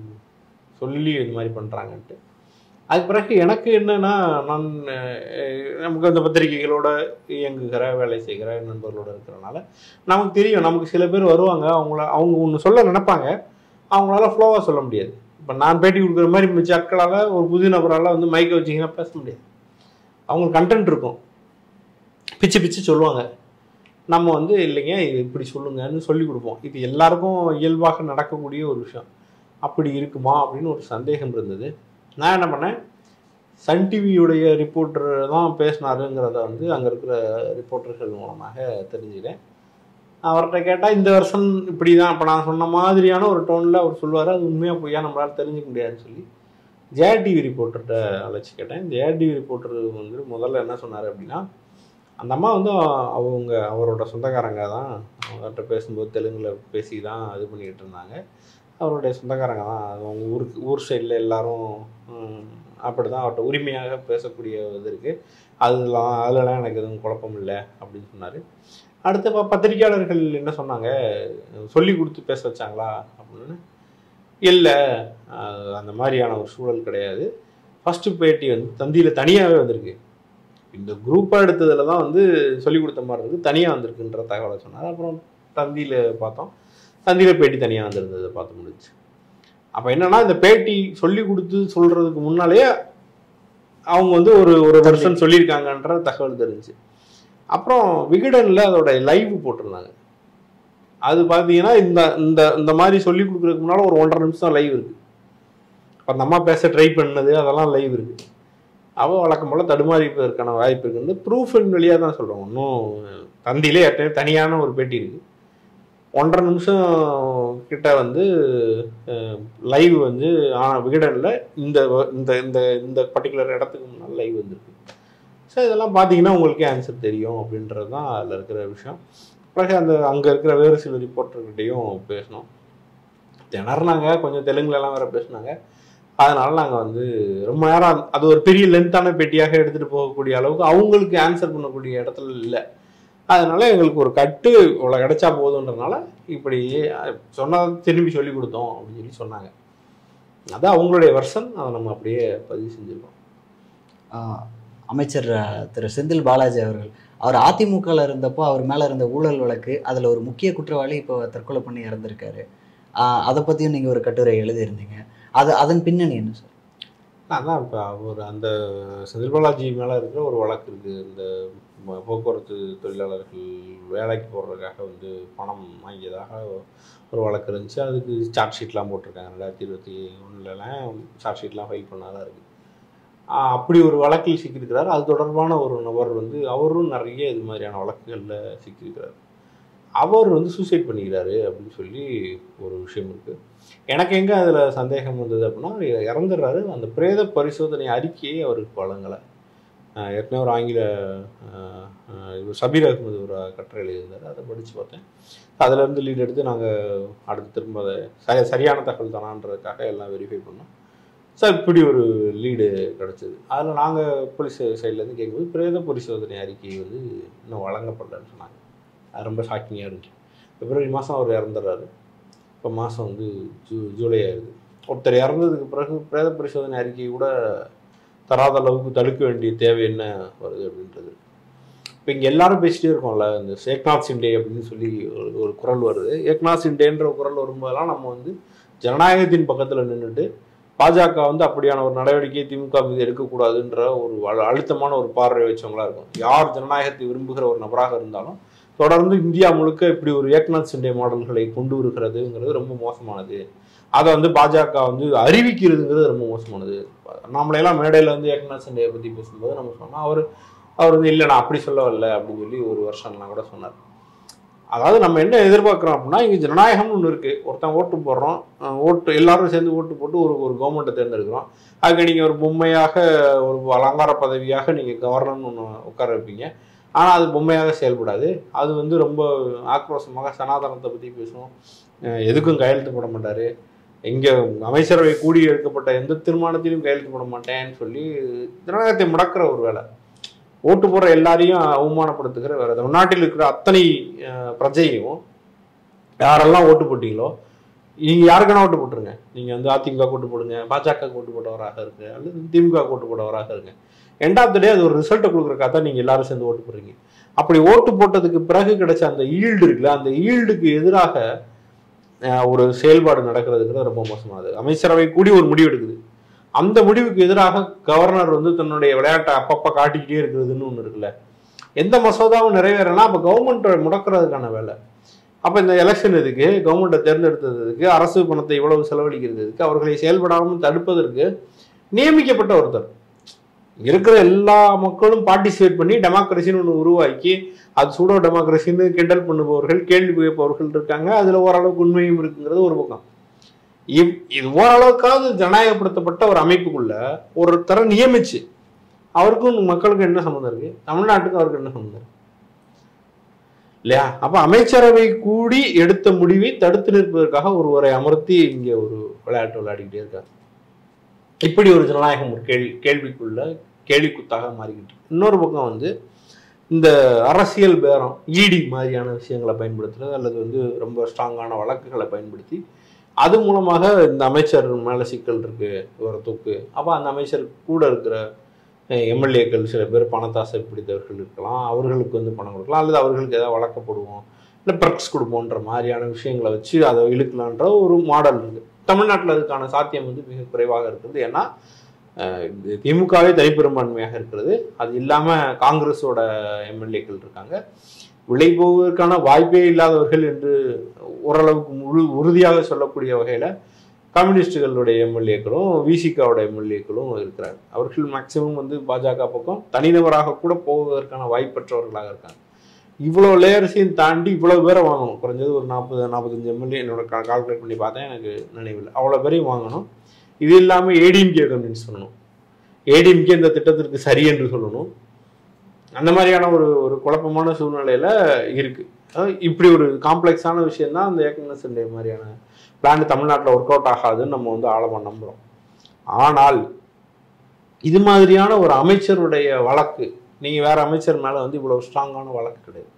சொல்லி இந்த மாதிரி பண்ணுறாங்கன்ட்டு அதுக்கு பிறகு எனக்கு என்னன்னா நான் அஹ், நமக்கு அந்த பத்திரிகைகளோட இயங்குகிற வேலை செய்கிற நண்பர்களோட இருக்கிறனால நமக்கு தெரியும் நமக்கு சில பேர் வருவாங்க அவங்கள அவங்க ஒன்று சொல்ல நினைப்பாங்க அவங்களால ஃப்ளோவாக சொல்ல முடியாது இப்போ நான் பேட்டி கொடுக்குற மாதிரி மிச்ச ஆட்களால் ஒரு புது நபரால் வந்து மைக்கை வச்சிங்கன்னா பேச முடியாது அவங்களுக்கு கண்டென்ட் இருக்கும் பிச்சு பிச்சு சொல்லுவாங்க நம்ம வந்து இல்லைங்க இது இப்படி சொல்லுங்கன்னு சொல்லி கொடுப்போம் இது எல்லாருக்கும் இயல்பாக நடக்கக்கூடிய ஒரு விஷயம் அப்படி இருக்குமா அப்படின்னு ஒரு சந்தேகம் இருந்தது நான் என்ன பண்ணேன் சன் டிவியுடைய ரிப்போர்ட்டர் தான் பேசினாருங்கிறத வந்து அங்கே இருக்கிற ரிப்போர்ட்டர்கள் மூலமாக தெரிஞ்சுக்கிட்டேன் அவர்கிட்ட கேட்டால் இந்த வருஷம் இப்படி தான் இப்போ நான் சொன்ன மாதிரியான ஒரு டோனில் அவர் சொல்லுவார் அது உண்மையாக பொய்யா நம்மளால் தெரிஞ்சுக்க முடியாதுன்னு சொல்லி ஜேஆர் டிவி ரிப்போர்ட்டர்கிட்ட அழைச்சி கேட்டேன் ஜேஆர் டிவி ரிப்போர்ட்டர் வந்து முதல்ல என்ன சொன்னார் அப்படின்னா அந்த அம்மா வந்து அவங்க அவரோட சொந்தக்காரங்க தான் அவர்கிட்ட பேசும்போது தெலுங்கில் பேசி தான் இது பண்ணிக்கிட்டு இருந்தாங்க அவருடைய சொந்தக்காரங்க தான் அது அவங்க ஊருக்கு ஊர் சைடில் எல்லாரும் அப்படி தான் அவர்கிட்ட உரிமையாக பேசக்கூடிய இது இருக்குது அதெல்லாம் அதுலலாம் எனக்கு எதுவும் குழப்பம் இல்லை அப்படின்னு சொன்னார் அடுத்து ப- பத்திரிக்கையாளர்கள் என்ன சொன்னாங்க சொல்லி கொடுத்து பேச வச்சாங்களா அப்படின்னு இல்லை அந்த மாதிரியான ஒரு சூழல் கிடையாது ஃபஸ்ட்டு பேட்டி வந்து தந்தியில் தனியாகவே வந்திருக்கு இந்த குரூப்பாக எடுத்ததில் தான் வந்து சொல்லி கொடுத்த மாதிரி இருக்குது தனியாக வந்திருக்குன்ற தகவலை சொன்னார் அப்புறம் தந்தியில் பார்த்தோம் தந்தியில் பேட்டி தனியாக வந்திருந்ததை பார்த்து முடிஞ்சு அப்போ என்னன்னா இந்த பேட்டி சொல்லி கொடுத்து சொல்கிறதுக்கு முன்னாலேயே அவங்க வந்து ஒரு ஒரு வருஷம் சொல்லியிருக்காங்கன்ற தகவல் தெரிஞ்சு அப்புறம் விகடனில் அதோட லைவ் போட்டிருந்தாங்க அது பார்த்தீங்கன்னா இந்த இந்த இந்த மாதிரி சொல்லி கொடுக்குறதுக்கு முன்னால் ஒரு ஒன்றரை நிமிஷம் லைவ் இருக்கு அப்ப அந்த அம்மா பேச ட்ரை பண்ணது அதெல்லாம் லைவ் இருக்கு அவள் வழக்கம் போல் தடுமாறிப்பதற்கான வாய்ப்பு இருக்குன்னு ப்ரூஃபின் வழியாக தான் சொல்கிறோம் இன்னும் தந்தியிலே ஏற்கனவே தனியான ஒரு பேட்டி இருக்கு ஒன்றரை நிமிஷம் கிட்ட வந்து லைவ் வந்து ஆனால் விகடனில் இந்த வ- இந்த இந்த இந்த பர்டிகுலர் இடத்துக்கு முன்னால் லைவ் வந்திருக்கு ஸோ இதெல்லாம் பார்த்தீங்கன்னா உங்களுக்கே ஆன்சர் தெரியும் அப்படின்றது தான் அதில் இருக்கிற விஷயம் பிறகு அந்த அங்கே இருக்கிற வேறு சில ரிப்போர்ட்டர்கிட்டையும் பேசினோம் திணறினாங்க கொஞ்சம் தெலுங்குலலாம் வேற பேசினாங்க அதனால நாங்கள் வந்து ரொம்ப நேரம் அந்த- அது ஒரு பெரிய லென்த்தான பெட்டியாக எடுத்துகிட்டு போகக்கூடிய அளவுக்கு அவங்களுக்கு ஆன்சர் பண்ணக்கூடிய இடத்துல இல்லை அதனால எங்களுக்கு ஒரு கட்டு இவ்வளோ கிடைச்சா போதுன்றதுனால இப்படி சொன்னதை திரும்பி சொல்லி கொடுத்தோம் அப்படின்னு சொல்லி சொன்னாங்க அது அவங்களுடைய வெர்ஷன் அதை நம்ம அப்படியே பதிவு செஞ்சுருக்கோம் ஆஹ் அமைச்சர் அஹ், திரு செந்தில் பாலாஜி அவர்கள் அவர் அதிமுகவில் இருந்தப்போ அவர் மேலே இருந்த ஊழல் வழக்கு அதில் ஒரு முக்கிய குற்றவாளி இப்போ தற்கொலை பண்ணி இறந்துருக்காரு ஆஹ் அதை பற்றியும் நீங்கள் ஒரு கட்டுரை எழுதியிருந்தீங்க அது அதன் பின்னணி என்ன சார் அதான் இப்போ அவர் அந்த செந்தில் பாலாஜி மேலே இருக்கிற ஒரு வழக்கு இருக்குது இந்த ம- போக்குவரத்து தொழிலாளர்கள் வேலைக்கு போடுறதுக்காக வந்து பணம் வாங்கியதாக ஒரு வழக்கு இருந்துச்சு அதுக்கு சார்ஜ் ஷீட்லாம் போட்டிருக்காங்க ரெண்டாயிரத்தி இருபத்தி ஒன்றுலலாம் சார்ஜ் ஷீட்லாம் ஃபைல் பண்ணாதான் இருக்குது அப்படி ஒரு வழக்கில் சிக்கியிருக்கிறார் அது தொடர்பான ஒரு நபர் வந்து அவரும் நிறைய இது மாதிரியான வழக்குகளில் சிக்கியிருக்கிறார் அவர் வந்து சூசைட் பண்ணிக்கிறாரு அப்படின்னு சொல்லி ஒரு விஷயம் இருக்குது எனக்கு எங்கே அதில் சந்தேகம் வந்தது அப்படின்னா அவர் இறந்துடுறாரு அந்த பிரேத பரிசோதனை அறிக்கையை அவருக்கு வழங்கலை ஆஹ் ஏற்கனவே ஒரு ஆங்கில ஆஹ் ஆஹ் இவர் சபீர் அகமது ஒரு கட்டுரை எழுதியிருந்தார் அதை படித்து பார்த்தேன் அதுலேருந்து லீட் எடுத்து நாங்கள் அடுத்து திரும்ப அதை சரி சரியான தகவல் தானான்றதுக்காக எல்லாம் வெரிஃபை பண்ணோம் சார் இப்படி ஒரு லீடு கிடச்சிது அதில் நாங்கள் போலீஸ் சைட்லேருந்து கேட்கும்போது பிரேத பரிசோதனை அறிக்கை வந்து இன்னும் வழங்கப்படலன்னு சொன்னாங்க அது ரொம்ப ஷாக்கிங்காக இருந்துச்சு பிப்ரவரி மாதம் அவர் இறந்துடுறாரு இப்போ மாதம் வந்து ஜூ ஜூலை ஆயிடுது ஒருத்தர் இறந்ததுக்கு பிறகு பிரேத பரிசோதனை அறிக்கை கூட தராத அளவுக்கு தடுக்க வேண்டிய தேவை என்ன வருது அப்படின்றது இப்போ இங்கே எல்லாரும் பேசிட்டே இருக்கோம்ல இந்த ஏக்நாத் சிண்டே அப்படின்னு சொல்லி ஒரு ஒரு குரல் வருது ஏக்நாத் சிண்டேன்ற குரல் வரும்போதெல்லாம் நம்ம வந்து ஜனநாயகத்தின் பக்கத்தில் நின்றுட்டு பாஜக வந்து அப்படியான ஒரு நடவடிக்கையை திமுக மீது எடுக்கக்கூடாதுன்ற ஒரு அழு- அழுத்தமான ஒரு பார்வை வச்சவங்களா இருக்கும் யார் ஜனநாயகத்தை விரும்புகிற ஒரு நபராக இருந்தாலும் தொடர்ந்து இந்தியா முழுக்க இப்படி ஒரு ஏக்நாத் சிண்டே மாடல்களை கொண்டு வருகிறதுங்கிறது ரொம்ப மோசமானது அதை வந்து பாஜக வந்து அறிவிக்கிறதுங்கிறது ரொம்ப மோசமானது நம்மளையெல்லாம் மேடையில் வந்து ஏக்நாத் சிண்டேயை பற்றி பேசும்போது நம்ம சொன்னோம் அவர் அவர் வந்து இல்லை நான் அப்படி சொல்ல வரல அப்படின்னு சொல்லி ஒரு வருஷம்லாம் கூட சொன்னார் அதாவது நம்ம என்ன எதிர்பார்க்குறோம் அப்படின்னா இங்கே ஜனநாயகம்னு ஒன்று இருக்குது ஒருத்தன் ஓட்டு போடுறோம் அஹ் ஓட்டு எல்லாரும் சேர்ந்து ஓட்டு போட்டு ஒரு ஒரு கவர்மெண்ட்டை தேர்ந்தெடுக்கிறோம் அதுக்கு நீங்கள் ஒரு பொம்மையாக ஒரு அலங்கார பதவியாக நீங்கள் கவர்னர்னு ஒன்று உட்கார வைப்பீங்க ஆனால் அது பொம்மையாக செயல்படாது அது வந்து ரொம்ப ஆக்ரோஷமாக சனாதனத்தை பற்றி பேசும் அஹ் எதுக்கும் கையெழுத்து போட மாட்டார் எங்கே அமைச்சரவை கூடி எடுக்கப்பட்ட எந்த தீர்மானத்திலும் கையெழுத்து போட மாட்டேன்னு சொல்லி ஜனநாயகத்தை முடக்கிற ஒரு வேலை ஓட்டு போடுற எல்லாரையும் அவமானப்படுத்துகிற வேலை தமிழ்நாட்டில் இருக்கிற அத்தனை அஹ், பிரஜையும் யாரெல்லாம் ஓட்டு போட்டீங்களோ நீங்க யாருக்கான ஓட்டு போட்டுருங்க நீங்க வந்து அதிமுக ஓட்டு போடுங்க பாஜக ஓட்டு போட்டவராக இருங்க அல்லது திமுக ஓட்டு போட்டவராக இருங்க எண்ட் ஆஃப் த டே அது ஒரு ரிசல்ட்டை கொடுக்குறக்காக தான் நீங்க எல்லாரும் சேர்ந்து ஓட்டு போடுறீங்க அப்படி ஓட்டு போட்டதுக்கு பிறகு கிடைச்ச அந்த ஈல்டு இருக்குல்ல அந்த ஈல்டுக்கு எதிராக அஹ், ஒரு செயல்பாடு நடக்கிறதுங்கிறது ரொம்ப மோசமானது அமைச்சரவை கூடி ஒரு முடிவு எடுக்குது அந்த முடிவுக்கு எதிராக கவர்னர் வந்து தன்னுடைய விளையாட்டை அப்பப்போ காட்டிக்கிட்டே இருக்கிறதுன்னு ஒன்று இருக்குல்ல எந்த மசோதாவும் நிறைவேறலாம் அப்போ கவர்மெண்ட்டை முடக்கிறதுக்கான வேலை அப்போ இந்த எலெக்ஷன் எதுக்கு கவர்மெண்ட்டை தேர்ந்தெடுத்ததுக்கு அரசு பணத்தை இவ்வளவு செலவழிக்கிறதுக்கு அவர்களை செயல்படாமல் தடுப்பதற்கு நியமிக்கப்பட்ட ஒருத்தர் இங்க இருக்கிற எல்லா மக்களும் பார்ட்டிசிபேட் பண்ணி டெமோக்ரஸின்னு ஒன்று உருவாக்கி அது சூடோ டெமோக்ரஸின்னு கிண்டல் பண்ணுபவர்கள் கேள்வி கேட்பவர்கள் இருக்காங்க அதில் ஓரளவுக்கு உண்மையும் இருக்குங்கிறது ஒரு பக்கம் இவ் இது ஓரளவுக்காவது ஜனநாயகப்படுத்தப்பட்ட ஒரு அமைப்புக்குள்ள ஒருத்தரை நியமிச்சு அவருக்கும் மக்களுக்கும் என்ன சம்மந்தம் இருக்கு தமிழ்நாட்டுக்கும் அவருக்கு என்ன சம்மந்தம் இருக்கு இல்லையா அப்ப அமைச்சரவை கூடி எடுத்த முடிவை தடுத்து நிற்பதற்காக ஒருவரை அமர்த்தி இங்க ஒரு விளையாட்டு விளையாடிக்கிட்டே இருக்காங்க இப்படி ஒரு ஜனநாயகம் ஒரு கேள்வி கேள்விக்குள்ள கேள்விக்குத்தாக மாறிக்கிட்டு இருக்கு. இன்னொரு பக்கம் வந்து இந்த அரசியல் பேரம் இடி மாதிரியான விஷயங்களை பயன்படுத்துறது அல்லது வந்து ரொம்ப ஸ்ட்ராங்கான வழக்குகளை பயன்படுத்தி அது மூலமாக இந்த அமைச்சர் மேலே சிக்கல் இருக்கு இவரை தூக்கு அப்போ அந்த அமைச்சர் கூட இருக்கிற எம்எல்ஏக்கள் சில பேர் பணத்தாசை பிடித்தவர்கள் இருக்கலாம் அவர்களுக்கு வந்து பணம் கொடுக்கலாம் அல்லது அவர்களுக்கு ஏதாவது வழக்கப்படுவோம் இல்லை ப்ரக்ஸ் கொடுப்போன்ற மாதிரியான விஷயங்களை வச்சு அதை இழுக்கலான்ற ஒரு மாடல் இருக்கு தமிழ்நாட்டில் அதுக்கான சாத்தியம் வந்து மிக குறைவாக இருக்கிறது ஏன்னா அஹ், இது திமுகவே தனிப்பெரும்பான்மையாக இருக்கிறது அது இல்லாமல் காங்கிரஸோட எம்எல்ஏக்கள் இருக்காங்க விலை போவதற்கான வாய்ப்பே இல்லாதவர்கள் என்று ஓரளவுக்கு முழு உறுதியாக சொல்லக்கூடிய வகையில் கம்யூனிஸ்டுகளுடைய எம்எல்ஏக்களும் விசிகாவோட எம்எல்ஏக்களும் இருக்கிறாங்க அவர்கள் மேக்சிமம் வந்து பாஜக பக்கம் தனிநபராக கூட போவதற்கான வாய்ப்பற்றவர்களாக இருக்காங்க இவ்வளோ லேயர்ஸையும் தாண்டி இவ்வளோ பேரை வாங்கணும் குறைஞ்சது ஒரு நாற்பது நாற்பத்தஞ்சு எம்எல்ஏ என்னோட கால்குலேட் பண்ணி பார்த்தேன் எனக்கு நினைவில் அவ்வளோ பேரையும் வாங்கணும் இது இல்லாமல் ஏடிஎம்கே கன்வின்ஸ் பண்ணணும் ஏடிஎம்கே இந்த திட்டத்திற்கு சரி என்று சொல்லணும் அந்த மாதிரியான ஒரு ஒரு குழப்பமான சூழ்நிலையில இருக்கு அதாவது இப்படி ஒரு காம்ப்ளெக்ஸான விஷயம் தான் அந்த ஏக்கங்கஸ் மாதிரியான பிளான் தமிழ்நாட்டில் ஒர்க் அவுட் ஆகாதுன்னு நம்ம வந்து ஆழமா நம்புறோம் ஆனால் இது மாதிரியான ஒரு அமைச்சருடைய வழக்கு நீங்க வேற அமைச்சர் மேல வந்து இவ்வளவு ஸ்ட்ராங்கான வழக்கு கிடையாது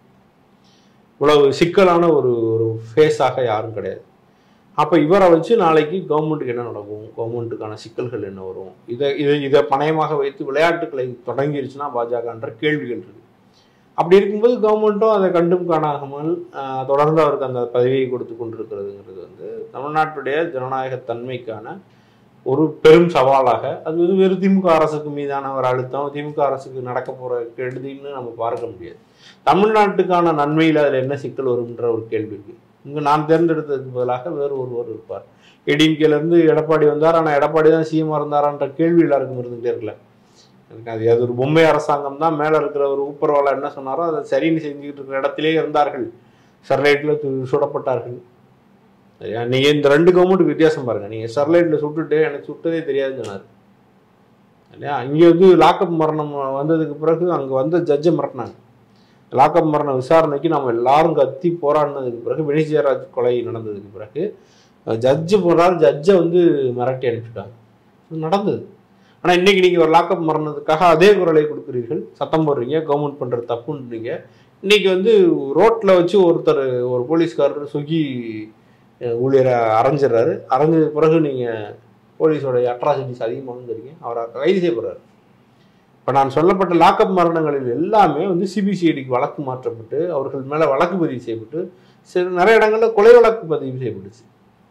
இவ்வளவு சிக்கலான ஒரு ஒரு ஃபேஸாக யாரும் கிடையாது அப்போ இவரை வச்சு நாளைக்கு கவர்மெண்ட்டுக்கு என்ன நடக்கும் கவர்மெண்ட்டுக்கான சிக்கல்கள் என்ன வரும் இதை இதை இதை பணயமாக வைத்து விளையாட்டுகளை தொடங்கிருச்சுன்னா பாஜகன்ற கேள்விகள் இருக்கு அப்படி இருக்கும்போது கவர்மெண்ட்டும் அதை கண்டும் காணாமல் ஆஹ், தொடர்ந்து அவருக்கு அந்த பதவியை கொடுத்து கொண்டிருக்கிறதுங்கிறது வந்து தமிழ்நாட்டுடைய ஜனநாயக தன்மைக்கான ஒரு பெரும் சவாலாக அது வந்து வெறும் திமுக அரசுக்கு மீதான ஒரு அழுத்தம் திமுக அரசுக்கு நடக்க போற கெடுதின்னு நம்ம பார்க்க முடியாது தமிழ்நாட்டுக்கான நன்மையில் அதில் என்ன சிக்கல் வரும்ன்ற ஒரு கேள்வி இருக்கு இங்கே நான் தேர்ந்தெடுத்ததுக்கு பதிலாக வேறு ஒருவர் இருப்பார் ஏடிஎம்கேல இருந்து எடப்பாடி வந்தார் ஆனால் எடப்பாடி தான் சிஎம் இருந்தாரான்ற கேள்வி எல்லாருக்கும் இருந்துகிட்டே இருக்கல எனக்கு அது அது ஒரு பொம்மை அரசாங்கம் தான் மேலே இருக்கிற ஒரு ஊப்பரவாளர் என்ன சொன்னாரோ அதை சரின்னு செஞ்சுக்கிட்டு இருக்கிற இடத்திலே இருந்தார்கள் ஸ்டெர்லைட்டில் சுடப்பட்டார்கள் சரியா நீங்கள் இந்த ரெண்டு கவர்மெண்ட்டுக்கு வித்தியாசம் பாருங்க நீங்கள் ஸ்டெர்லைட்டில் சுட்டுட்டு எனக்கு சுட்டதே தெரியாதுன்னு சொன்னார் இல்லையா இங்கே வந்து லாக்அப் மரணம் வந்ததுக்கு பிறகு அங்கே வந்த ஜட்ஜை மிரட்டினாங்க லாக்அப் மரண விசாரணைக்கு நம்ம எல்லாரும் கத்தி போராடினதுக்கு பிறகு வினிஜயராஜ் கொலை நடந்ததுக்கு பிறகு ஜட்ஜு போனார் ஜட்ஜை வந்து மிரட்டி அனுப்பிட்டாங்க இது நடந்தது ஆனால் இன்னைக்கு நீங்கள் ஒரு லாக்அப் மரணத்துக்காக அதே குரலை கொடுக்குறீர்கள் சத்தம் போடுறீங்க கவர்மெண்ட் பண்ணுற தப்புன்றீங்க இன்னைக்கு வந்து ரோட்டில் வச்சு ஒருத்தர் ஒரு போலீஸ்காரர் சுகி அஹ், ஊழியரை அரைஞ்சிடுறாரு அரைஞ்சது பிறகு நீங்கள் போலீஸோட அட்ராசிட்டிஸ் அதிகமாகுங்கிறீங்க அவரை கைது செய்யப்படுறாரு இப்போ நான் சொல்லப்பட்ட லாக்அப் மரணங்களில் எல்லாமே வந்து சிபிசிஐடிக்கு வழக்கு மாற்றப்பட்டு அவர்கள் மேலே வழக்கு பதிவு செய்யப்பட்டு சில நிறைய இடங்களில் கொலை வழக்கு பதிவு செய்யப்பட்டுச்சு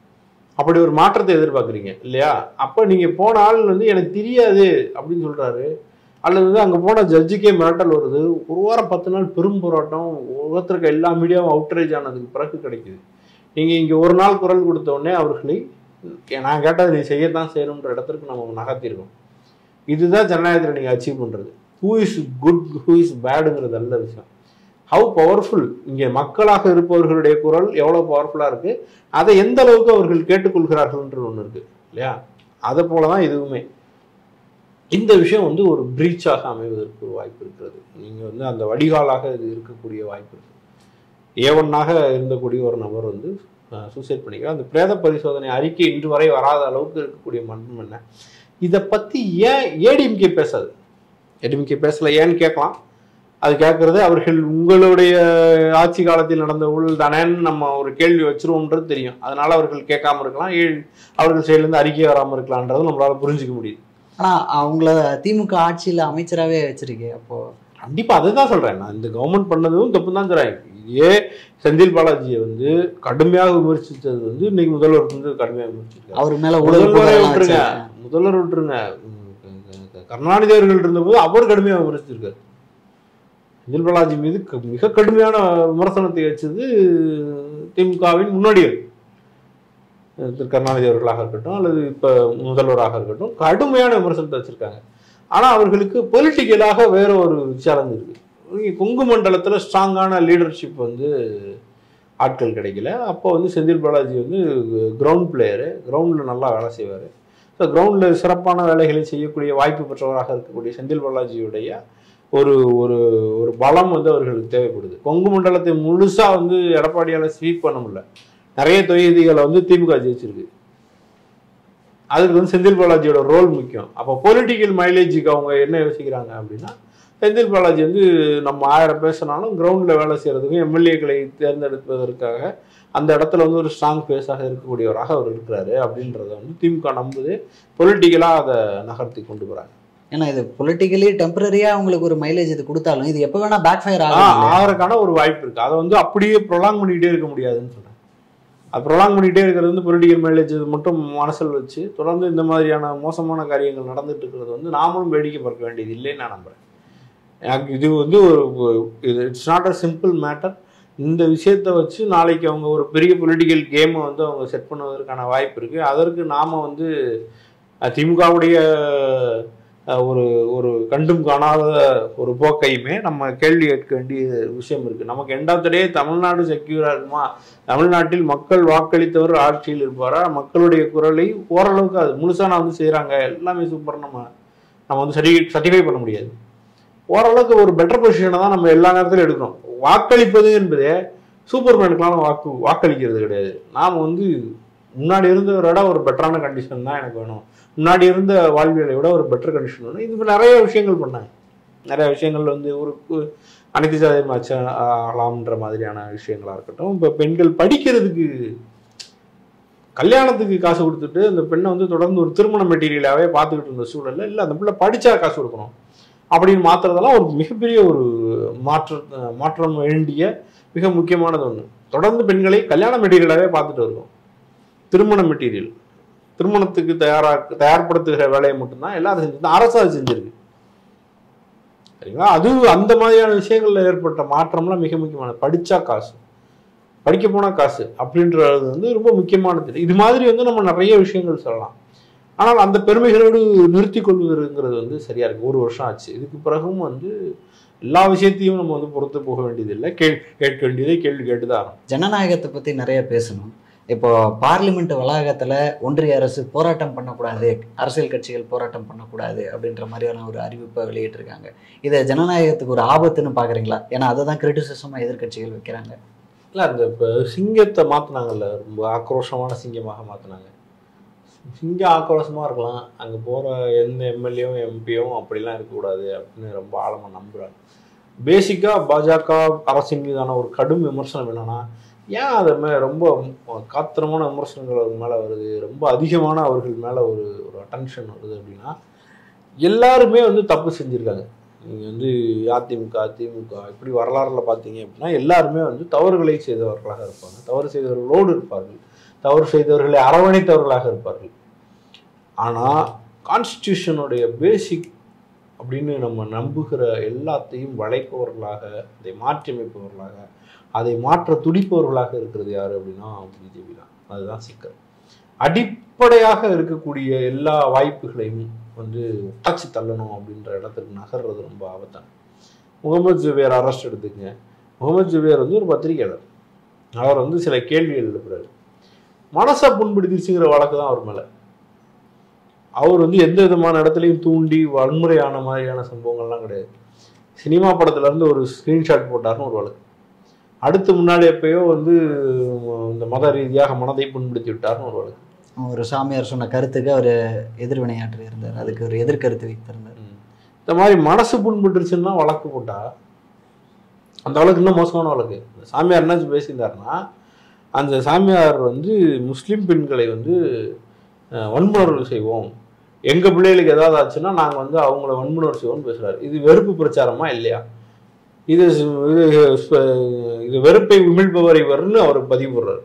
அப்படி ஒரு மாற்றத்தை எதிர்பார்க்குறீங்க இல்லையா அப்போ நீங்கள் போன ஆள் வந்து எனக்கு தெரியாது அப்படின்னு சொல்கிறாரு அல்லது வந்து அங்கே போன ஜட்ஜுக்கே மிரட்டல் வருது ஒரு வாரம் பத்து நாள் பெரும் போராட்டம் உலகத்திற்கு எல்லா மீடியாவும் அவுட்ரேஜ் ஆனதுக்கு பிறகு கிடைக்குது நீங்கள் இங்கே ஒரு நாள் குரல் கொடுத்த உடனே அவர்களை நான் கேட்டதை நீ செய்யத்தான் செய்யணுன்ற இடத்திற்கு நம்ம நகர்த்திருக்கோம் இதுதான் ஜனநாயகத்தில் நீங்கள் அச்சீவ் பண்ணுறது who is good who is பேடுங்கிறது நல்ல விஷயம் ஹவு பவர்ஃபுல் இங்கே மக்களாக இருப்பவர்களுடைய குரல் எவ்வளோ பவர்ஃபுல்லாக இருக்குது அதை எந்த அளவுக்கு அவர்கள் கேட்டுக்கொள்கிறார்கள்ன்றது ஒன்று இருக்குது இல்லையா அதை போல தான் இதுவுமே இந்த விஷயம் வந்து ஒரு பிரீச்சாக அமைவதற்கு ஒரு வாய்ப்பு இருக்கிறது நீங்கள் வந்து அந்த வடிகாலாக இது இருக்கக்கூடிய வாய்ப்பு இருக்கு ஏவனாக இருந்தக்கூடிய ஒரு நபர் வந்து சூசைட் பண்ணிக்கிறார் அந்த பிரேத பரிசோதனை அறிக்கை இன்று வரை வராத அளவுக்கு இருக்கக்கூடிய மன்னம் என்ன இதை பற்றி ஏன் ஏடிஎம்கே பேசாது ஏடிஎம்கே பேசல ஏன்னு கேட்கலாம் அது கேட்கறது அவர்கள் உங்களுடைய ஆட்சி காலத்தில் நடந்த ஊழல் தானேன்னு நம்ம ஒரு கேள்வி வச்சிருவோம்ன்றது தெரியும் அதனால அவர்கள் கேட்காம இருக்கலாம் ஏ- அவர்கள் சைட்லேருந்து அறிக்கை வராமல் இருக்கலான்றது நம்மளால புரிஞ்சுக்க முடியுது ஆனா அவங்கள திமுக ஆட்சியில அமைச்சராகவே வச்சிருக்கே அப்போ கண்டிப்பா அதுதான் சொல்றேன் நான் இந்த கவர்மெண்ட் பண்ணதும் தப்பு தான் சொல்றேன் இதே செந்தில் பாலாஜியை வந்து கடுமையாக விமர்சித்தது வந்து இன்னைக்கு முதல்வர் வந்து கடுமையாக விமர்சிச்சிருக்காரு அவர் மேல ஊழல் முதல்வரை புகார்லாம் விட்டுருங்க வச்சு- முதல்வர் விட்டுருங்க உம் க- க- கருணாநிதி அவர்கள் இருந்தபோது அவர் கடுமையாக விமர்சிச்சிருக்காரு செந்தில் பாலாஜி மீது க- மிக கடுமையான விமர்சனத்தை வச்சது திமுகவின் முன்னோடிகள் அஹ் திரு கருணாநிதி அவர்களாக இருக்கட்டும் அல்லது இப்போ முதல்வராக இருக்கட்டும் கடுமையான விமர்சனத்தை வச்சிருக்காங்க ஆனால் அவர்களுக்கு பொலிட்டிக்கலாக வேற ஒரு சேலஞ்ச் இருக்கு இங்க கொங்கு மண்டலத்தில் ஸ்ட்ராங்கான லீடர்ஷிப் வந்து ஆட்கள் கிடைக்கல அப்போ வந்து செந்தில் பாலாஜி வந்து கிரவுண்ட் பிளேயரு கிரவுண்டில் நல்லா வேலை செய்வார் ஸோ கிரவுண்டில் சிறப்பான வேலைகளை செய்யக்கூடிய வாய்ப்பு பெற்றவராக இருக்கக்கூடிய செந்தில் பாலாஜியுடைய ஒரு ஒரு ஒரு பலம் வந்து அவர்களுக்கு தேவைப்படுது கொங்கு மண்டலத்தை முழுசாக வந்து எடப்பாடியால் ஸ்வீப் பண்ண முடியல நிறைய தொகுதிகளை வந்து திமுக ஜெயிச்சிருக்கு அதுக்கு வந்து செந்தில் பாலாஜியோட ரோல் முக்கியம் அப்போ பொலிட்டிக்கல் மைலேஜுக்கு அவங்க என்ன யோசிக்கிறாங்க அப்படின்னா செந்தில் பாலாஜி வந்து நம்ம ஆயிரம் பேசினாலும் கிரவுண்டில் வேலை செய்கிறதுக்கும் எம்எல்ஏக்களை தேர்ந்தெடுப்பதற்காக அந்த இடத்துல வந்து ஒரு ஸ்ட்ராங் ஃபேஸாக இருக்கக்கூடியவராக அவர் இருக்கிறாரு அப்படின்றத வந்து திமுக நம்புது பொலிட்டிக்கலாக அதை நகர்த்தி கொண்டு போகிறாங்க ஏன்னா இது பொலிட்டிக்கலி டெம்பரரியா அவங்களுக்கு ஒரு மைலேஜ் இது கொடுத்தாலும் இது எப்ப வேணா பேக் ஃபயர் ஆ, ஆகும் இல்லையா? ஆகிறதுக்கான ஒரு வாய்ப்பு இருக்கு அதை வந்து அப்படியே ப்ரொலாங் பண்ணிக்கிட்டே இருக்க முடியாதுன்னு சொல்றேன் அது ப்ரொலாங் பண்ணிக்கிட்டே இருக்கிறது வந்து பொலிட்டிக்கல் மைலேஜ் மட்டும் மனசில் வச்சு தொடர்ந்து இந்த மாதிரியான மோசமான காரியங்கள் நடந்துட்டு இருக்கிறது வந்து நாமளும் வேடிக்கை பார்க்க வேண்டியது இல்லைன்னு நான் நம்புறேன் எனக்கு இது வந்து ஒரு ஒரு- இது it's not a simple matter இந்த விஷயத்தை வச்சு நாளைக்கு அவங்க ஒரு பெரிய பொலிட்டிக்கல் கேமை வந்து அவங்க செட் பண்ணுவதற்கான வாய்ப்பு இருக்குது அதற்கு நாம் வந்து அஹ், திமுகவுடைய அஹ், ஒரு ஒரு கண்டும் காணாத ஒரு போக்கையுமே நம்ம கேள்வி கேட்க வேண்டிய விஷயம் இருக்குது நமக்கு எண்டாத்தடே தமிழ்நாடு செக்யூராக இருக்குமா தமிழ்நாட்டில் மக்கள் வாக்களித்தவர் ஆட்சியில் இருப்பாரா மக்களுடைய குரலை ஓரளவுக்கு அது முழுசாக நான் வந்து செய்கிறாங்க எல்லாமே சூப்பர் நம்ம நம்ம வந்து சரி சர்டிஃபை பண்ண முடியாது ஓரளவுக்கு ஒரு பெட்டர் பொசிஷனை தான் நம்ம எல்லா நேரத்திலும் எடுக்கணும் வாக்களிப்பது என்பதே சூப்பர்மேனுக்கெலாம் வாக்கு வாக்களிக்கிறது கிடையாது நாம் வந்து முன்னாடி இருந்தவரை விட ஒரு பெட்டரான கண்டிஷன் தான் எனக்கு வேணும் முன்னாடி இருந்த வாழ்வியலை விட ஒரு பெட்டர் கண்டிஷன் வேணும் இது இப்ப நிறைய விஷயங்கள் பண்ணாங்க நிறைய விஷயங்கள் வந்து ஒரு கு- அனைத்து சாதி மச்ச ஆகலாம்ன்ற மாதிரியான விஷயங்களா இருக்கட்டும் இப்போ பெண்கள் படிக்கிறதுக்கு கல்யாணத்துக்கு காசு கொடுத்துட்டு அந்த பெண்ணை வந்து தொடர்ந்து ஒரு திருமண மெட்டீரியலாகவே பார்த்துக்கிட்டு இருந்த சூழல்ல இல்லை அந்த பிள்ளை படிச்சா காசு கொடுக்கணும் அப்படின்னு மாத்துறதெல்லாம் ஒரு மிகப்பெரிய ஒரு மாற்ற மாற்றம் வேண்டிய மிக முக்கியமானது ஒன்று தொடர்ந்து பெண்களை கல்யாண மெட்டீரியலாகவே பார்த்துட்டு இருக்கோம் திருமண மெட்டீரியல் திருமணத்துக்கு தயாரா தயார்படுத்துகிற வேலையை மட்டும்தான் எல்லாரும் செஞ்சு அரசு அது செஞ்சிருக்கு சரிங்களா அது அந்த மாதிரியான விஷயங்கள்ல ஏற்பட்ட மாற்றம்லாம் மிக முக்கியமானது படிச்சா காசு படிக்க போனா காசு அப்படின்றது வந்து ரொம்ப முக்கியமானது இது மாதிரி வந்து நம்ம நிறைய விஷயங்கள் சொல்லலாம் ஆனால் அந்த பெருமைகளோடு நிறுத்தி கொள்வதுங்கிறது வந்து சரியா இருக்கு ஒரு வருஷம் ஆச்சு இதுக்கு பிறகும் வந்து எல்லா விஷயத்தையும் நம்ம வந்து பொறுத்து போக வேண்டியதில்லை கேள் கேட்க வேண்டியதை கேள்வி கேட்டுதான் ஆகணும். ஜனநாயகத்தை பற்றி நிறைய பேசணும் இப்போ பார்லிமெண்ட் வளாகத்தில் ஒன்றிய அரசு போராட்டம் பண்ணக்கூடாது அரசியல் கட்சிகள் போராட்டம் பண்ணக்கூடாது அப்படின்ற மாதிரியான ஒரு அறிவிப்பை வெளியிட்டிருக்காங்க இதை ஜனநாயகத்துக்கு ஒரு ஆபத்துன்னு பார்க்குறீங்களா ஏன்னா அதை தான் கிரிட்டிசிசமாக எதிர்க்கட்சிகள் வைக்கிறாங்க இல்லை அந்த இப்போ சிங்கத்தை மாற்றினாங்கல்ல ரொம்ப ஆக்ரோஷமான சிங்கமாக மாற்றினாங்க சிங்கம் ஆக்ரோஷமாக இருக்கலாம் அங்கே போகிற எந்த எம்எல்ஏவும் எம்பியும் அப்படிலாம் இருக்கக்கூடாது அப்படின்னு ரொம்ப ஆழமாக நம்புகிறாங்க பேசிக்காக பாஜக அரசின் மீதான ஒரு கடும் விமர்சனம் என்னன்னா ஏன் அதை மே ரொம்ப காத்திரமான விமர்சனங்கள் அவர் மேலே வருது ரொம்ப அதிகமான அவர்கள் மேலே ஒரு ஒரு அட்டென்ஷன் வருது அப்படின்னா எல்லாருமே வந்து தப்பு செஞ்சுருக்காங்க நீங்கள் வந்து அதிமுக திமுக இப்படி வரலாறுல பார்த்தீங்க அப்படின்னா எல்லாருமே வந்து தவறுகளை செய்தவர்களாக இருப்பாங்க தவறு செய்தவர்களோடு இருப்பார்கள் தவறு செய்தவர்களை அரவணைத்தவர்களாக இருப்பார்கள் ஆனால் கான்ஸ்டியூஷனுடைய பேசிக் அப்படின்னு நம்ம நம்புகிற எல்லாத்தையும் வளைப்பவர்களாக அதை மாற்றியமைப்பவர்களாக அதை மாற்ற துடிப்பவர்களாக இருக்கிறது யார் அப்படின்னா பிஜேபி தான் அதுதான் சிக்கல் அடிப்படையாக இருக்கக்கூடிய எல்லா வாய்ப்புகளையும் வந்து உடச்சி தள்ளணும் அப்படின்ற இடத்துக்கு நகர்றது ரொம்ப ஆபத்தான முகமது ஜுபேர் அரெஸ்ட் எடுத்துக்கங்க முகமது ஜுபேர் வந்து ஒரு பத்திரிகையாளர் அவர் வந்து சில கேள்விகள் எழுப்புறாரு மனசை புண்படுத்திச்சுங்கிற வழக்கு தான் அவர் மேலே அவர் வந்து எந்த விதமான இடத்துலையும் தூண்டி வன்முறையான மாதிரியான சம்பவங்கள்லாம் கிடையாது சினிமா படத்துல இருந்து ஒரு ஸ்கிரீன்ஷாட் போட்டாருன்னு ஒரு வழக்கு அடுத்து முன்னாடி எப்பயோ வந்து இந்த மத ரீதியாக மனதை புண்படுத்தி விட்டார்னு ஒரு வழக்கு ஒரு சாமியார் சொன்ன கருத்துக்கு அவர் எதிர்வினையாற்றி இருந்தார் அதுக்கு ஒரு எதிர்கருத்து வைத்திருந்தார் இந்த மாதிரி மனசு புண்பட்டுருச்சுன்னா வழக்கு போட்டா அந்த வழக்கு இன்னும் மோசமான வழக்கு இந்த சாமியார் என்ன பேசியிருந்தாருன்னா அந்த சாமியார் வந்து முஸ்லீம் பெண்களை வந்து அஹ், வன்முணர்வு செய்வோம் எங்கள் பிள்ளைகளுக்கு ஏதாவது ஆச்சுன்னா நாங்கள் வந்து அவங்கள வன்முணர்வு செய்வோம்னு பேசுகிறாரு இது வெறுப்பு பிரச்சாரமா இல்லையா இது இது இது வெறுப்பை உமிழ்பவரை வருன்னு அவர் பதிவு போடுறாரு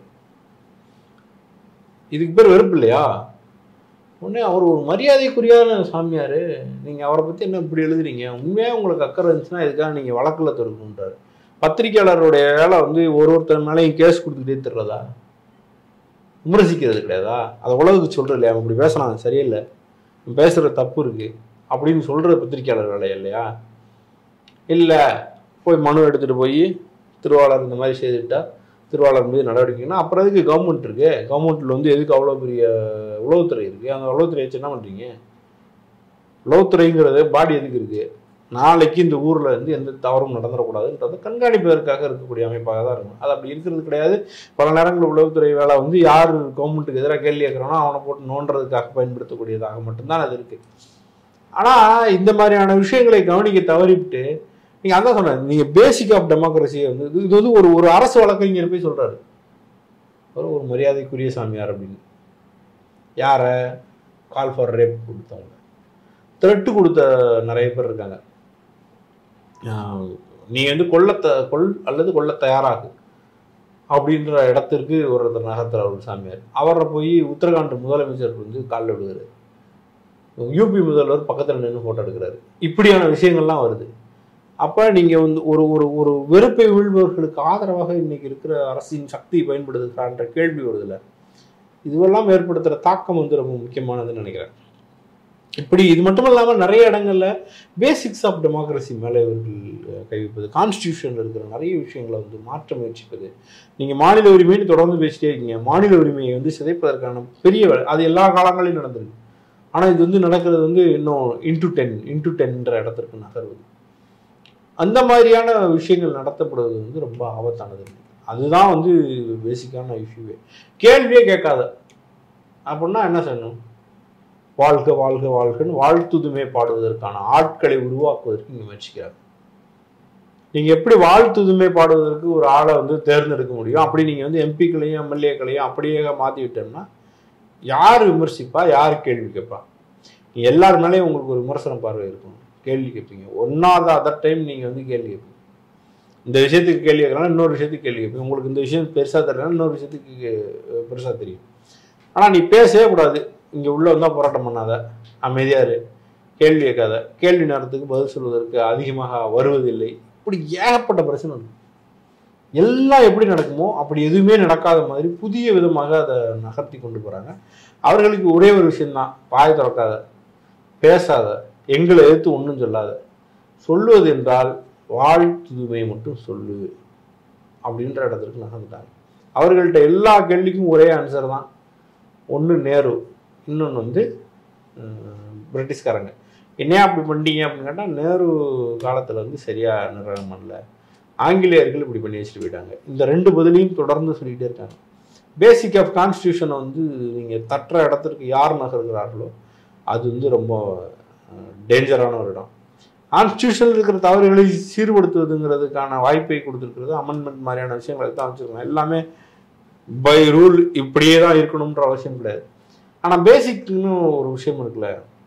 இதுக்கு பேர் வெறுப்பு இல்லையா உடனே அவர் ஒரு மரியாதைக்குரியான சாமியார் நீங்கள் அவரை பற்றி என்ன இப்படி எழுதுறீங்க உண்மையாக உங்களுக்கு அக்கறை இருந்துச்சுன்னா இதுக்காக நீங்கள் வழக்கில் தொடுக்கணுன்றார் பத்திரிக்கையாளருடைய வேலை வந்து ஒரு ஒருத்தர் மேலேயும் கேஸ் கொடுத்துக்கிட்டே தர்றதா விமர்சிக்கிறது கிடையாதா அதை உலகுக்கு சொல்கிறது இல்லையா அவன் இப்படி பேசுகிறான் அது சரியில்லை இவன் பேசுகிற தப்பு இருக்குது அப்படின்னு சொல்கிற பத்திரிக்கையாளர் வேலை இல்லையா இல்லை போய் மனு எடுத்துகிட்டு போய் திருவாளர் இந்த மாதிரி செய்துட்டா திருவாளர் மீது நடவடிக்கைன்னா அப்புறம் எதுக்கு கவர்மெண்ட் இருக்கு கவர்மெண்ட்டில் வந்து எதுக்கு அவ்வளோ பெரிய உளவுத்துறை இருக்குது அந்த உளவுத்துறை வச்சு என்ன பண்ணுறீங்க உளவுத்துறைங்கிறது பாடி எதுக்கு இருக்குது நாளைக்கு இந்த ஊரில் வந்து எந்த தவறும் நடந்துடக்கூடாதுன்றதை கண்காணிப்பதற்காக இருக்கக்கூடிய அமைப்பாக தான் இருக்கும் அது அப்படி இருக்கிறது கிடையாது பல நேரங்களில் உளவுத்துறை வேலை வந்து யார் கவர்மெண்ட்டுக்கு எதிராக கேள்வி கேட்குறானோ அவனை போட்டு நோண்டுறதுக்காக பயன்படுத்தக்கூடியதாக மட்டும்தான் அது இருக்குது ஆனால் இந்த மாதிரியான விஷயங்களை கவனிக்க தவறிவிட்டு நீங்கள் அதான் சொன்னேன் நீங்கள் பேசிக் ஆஃப் டெமோக்ரஸியை வந்து இது இது வந்து ஒரு ஒரு அரசு வழக்கறிஞர் போய் சொல்கிறாரு ஒரு ஒரு மரியாதைக்குரிய சாமியார் அப்படின்னு யாரை கால் ஃபார் ரேப் கொடுத்தவங்க த்ரெட்டு கொடுத்த நிறைய பேர் இருக்காங்க ஆஹ் நீ வந்து கொல்ல த கொல் அல்லது கொல்ல தயாராகு அப்படின்ற இடத்திற்கு ஒருத்தர் நகர்த்துற ஒரு சாமியார் அவரை போய் உத்தரகாண்ட் முதலமைச்சர் வந்து காலில் விடுகிறார் யூபி முதல்வர் பக்கத்தில் நின்று ஃபோட்டோ எடுக்கிறாரு இப்படியான விஷயங்கள்லாம் வருது அப்போ நீங்கள் வந்து ஒரு ஒரு ஒரு வெறுப்பை வீழ்பவர்களுக்கு ஆதரவாக இன்னைக்கு இருக்கிற அரசின் சக்தி பயன்படுத்துகிறான்ற கேள்வி வருதுல்ல இதுவெல்லாம் ஏற்படுத்துகிற தாக்கம் வந்து ரொம்ப முக்கியமானதுன்னு நினைக்கிறேன் இப்படி இது மட்டும் இல்லாமல் நிறைய இடங்கள்ல பேசிக்ஸ் ஆஃப் டெமோக்ரஸி மேலே இவர்கள் அஹ், கை வைப்பது கான்ஸ்டியூஷனில் இருக்கிற நிறைய விஷயங்களை வந்து மாற்ற முயற்சிப்பது நீங்கள் மாநில உரிமைன்னு தொடர்ந்து பேசிட்டே இருக்கீங்க மாநில உரிமையை வந்து சிதைப்பதற்கான பெரிய வேலை அது எல்லா காலங்களிலும் நடந்திருக்கு ஆனால் இது வந்து நடக்கிறது வந்து இன்னும் இன்டு டென் இன்டு டென்ன்ற இடத்திற்கு நகர்வது அந்த மாதிரியான விஷயங்கள் நடத்தப்படுவது வந்து ரொம்ப ஆபத்தானது அதுதான் வந்து பேசிக்கான இஷ்யூவே கேள்வியே கேட்காத அப்படின்னா என்ன செய்யணும் வாழ்க வாழ்க வாழ்கன்னு வாழ்த்துதுமே பாடுவதற்கான ஆட்களை உருவாக்குவதற்கு இங்கே முயற்சிக்கிறாங்க நீங்க எப்படி வாழ்த்துதுமே பாடுவதற்கு ஒரு ஆளை வந்து தேர்ந்தெடுக்க முடியும் அப்படி நீங்க வந்து எம்பிக்களையும் எம்எல்ஏக்களையும் அப்படியே மாத்தி விட்டோம்னா யார் விமர்சிப்பா யார் கேள்வி கேட்பா நீங்க எல்லார் மேலேயும் உங்களுக்கு ஒரு விமர்சன பார்வை இருக்கும் கேள்வி கேட்பீங்க ஒன்னாத அதர் டைம் நீங்க வந்து கேள்வி கேட்பீங்க இந்த விஷயத்துக்கு கேள்வி கேட்கலாம் இன்னொரு விஷயத்துக்கு கேள்வி கேட்பீங்க உங்களுக்கு இந்த விஷயம் பெருசா தெரியல இன்னொரு விஷயத்துக்கு அஹ், பெருசா தெரியும் ஆனா நீ பேசவே கூடாது இங்க உள்ள வந்தா போராட்டம் பண்ணாத அமைதியா இரு கேள்வி கேட்காத கேள்வி நேரத்துக்கு பதில் சொல்வதற்கு அதிகமாக வருவதில்லை இப்படி ஏகப்பட்ட பிரச்சனை இருக்கு எல்லாம் எப்படி நடக்குமோ அப்படி எதுவுமே நடக்காத மாதிரி புதிய விதமாக அதை நகர்த்தி கொண்டு போறாங்க அவர்களுக்கு ஒரே ஒரு விஷயம்தான் வாய் திறக்காத பேசாத எங்களை எதிர்த்து ஒன்றும் சொல்லாத சொல்லுவது என்றால் வாழ்த்துதுமை மட்டும் சொல்லு அப்படின்ற இடத்துக்கு நகர்ந்துட்டாங்க அவர்கள்ட்ட எல்லா கேள்விக்கும் ஒரே ஆன்சர் தான் ஒன்று நேரு இன்னொன்று வந்து அஹ், பிரிட்டிஷ்காரங்க என்னையா அப்படி பண்ணிட்டீங்க அப்படின்னு கேட்டால் நேரு காலத்தில் வந்து சரியாக நிர்வாகம் பண்ணல ஆங்கிலேயர்கள் இப்படி பண்ணி வச்சுட்டு போயிட்டாங்க இந்த ரெண்டு பதிலையும் தொடர்ந்து சொல்லிகிட்டே இருக்காங்க பேசிக் ஆஃப் கான்ஸ்டியூஷனை வந்து நீங்கள் தட்டுற இடத்திற்கு யார் நகர்கிறார்களோ அது வந்து ரொம்ப டேஞ்சரான ஒரு இடம் கான்ஸ்டியூஷனில் இருக்கிற தவறுகளை சீர்படுத்துவதுங்கிறதுக்கான வாய்ப்பை கொடுத்துருக்கிறது அமெண்ட்மெண்ட் மாதிரியான விஷயங்களை தான் வச்சுருக்கோம் எல்லாமே பை ரூல் இப்படியே தான் இருக்கணுன்ற அவசியம் கிடையாது ஆனால் பேசிக்னு ஒரு விஷயம் இருக்குல்ல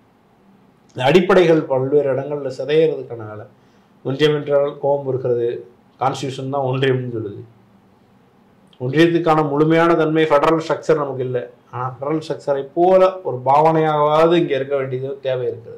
இந்த அடிப்படைகள் பல்வேறு இடங்கள்ல சிதையறதுக்கான வேலை ஒன்றியம் என்றால் கோபம் இருக்கிறது கான்ஸ்டியூஷன் தான் ஒன்றியம்னு சொல்லுது ஒன்றியத்துக்கான முழுமையான தன்மை ஃபெடரல் ஸ்ட்ரக்சர் நமக்கு இல்லை ஆனால் ஃபெடரல் ஸ்ட்ரக்சரை போல ஒரு பாவனையாவது இங்கே இருக்க வேண்டியது தேவை இருக்கிறது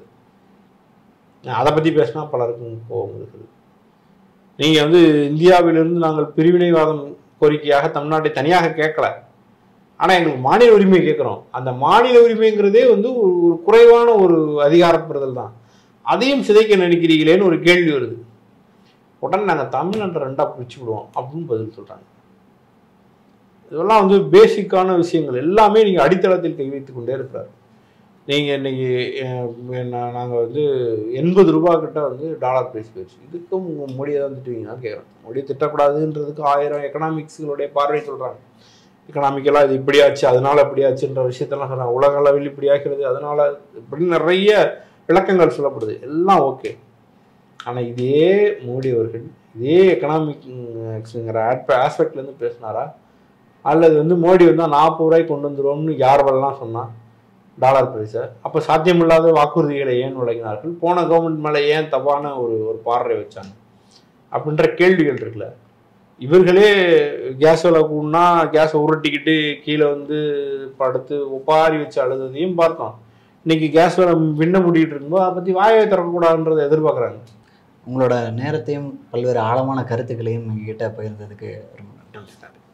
அதை பற்றி பேசினா பலருக்கும் கோபம் இருக்குது நீங்கள் வந்து இந்தியாவிலிருந்து நாங்கள் பிரிவினைவாதம் கோரிக்கையாக தமிழ்நாட்டை தனியாக கேட்கல ஆனால் எங்களுக்கு மாநில உரிமை கேட்குறோம் அந்த மாநில உரிமைங்கிறதே வந்து ஒரு ஒரு குறைவான ஒரு அதிகாரப்படுதல் தான் அதையும் சிதைக்க நினைக்கிறீங்களேன்னு ஒரு கேள்வி வருது உடனே நாங்கள் தமிழ்நாட்டை ரெண்டாக பிரிச்சு விடுவோம் அப்படின்னு பதில் சொல்கிறாங்க இதெல்லாம் வந்து பேசிக்கான விஷயங்கள் எல்லாமே நீங்கள் அடித்தளத்தில் கை வைத்து கொண்டே இருக்கிறார் நீங்கள் இன்னைக்கு நாங்கள் வந்து எண்பது ரூபா கிட்ட வந்து டாலர் பிரைஸ் போயிடுச்சு இதுக்கும் உங்கள் மோடியை தான் திட்டுவீங்கன்னா கேட்குறேன் மோடியை திட்டக்கூடாதுன்றதுக்கு ஆயிரம் எக்கனாமிக்ஸ்களுடைய பார்வை சொல்கிறாங்க எக்கனாமிக்கலாக இது இப்படி ஆச்சு அதனால இப்படி ஆச்சுன்ற விஷயத்தெல்லாம் சொல்கிறாங்க உலக அளவில் இப்படி ஆகிறது அதனால இப்படி நிறைய விளக்கங்கள் சொல்லப்படுது எல்லாம் ஓகே ஆனால் இதே மோடி அவர்கள் இதே எக்கனாமிக்ங்கிற ஆஸ்பெக்ட்லேருந்து பேசினாரா அல்லது வந்து மோடி வந்து நாற்பது ரூபாய்க்கு கொண்டு வந்துருவோம்னு யாரெல்லாம் சொன்னான் டாலர் பிரைஸை அப்போ சாத்தியமில்லாத வாக்குறுதிகளை ஏன் வழங்கினார்கள் போன கவர்மெண்ட் மேலே ஏன் தப்பான ஒரு ஒரு பார்வை வச்சாங்க அப்படின்ற கேள்விகள் இருக்குல்ல இவர்களே கேஸ் விலை கூடனா கேஸை உருட்டிக்கிட்டு கீழே வந்து படுத்து ஒப்பாரி வச்சு அழுததையும் பார்த்தோம் இன்னைக்கு கேஸ் விலை விண்ண முடிக்கிட்டு இருக்கும்போது அதை பற்றி வாயை திறக்கக்கூடாதுன்றதை எதிர்பார்க்குறாங்க உங்களோட நேரத்தையும் பல்வேறு ஆழமான கருத்துக்களையும் எங்ககிட்ட பகிர்ந்ததுக்கு ரொம்ப நன்றி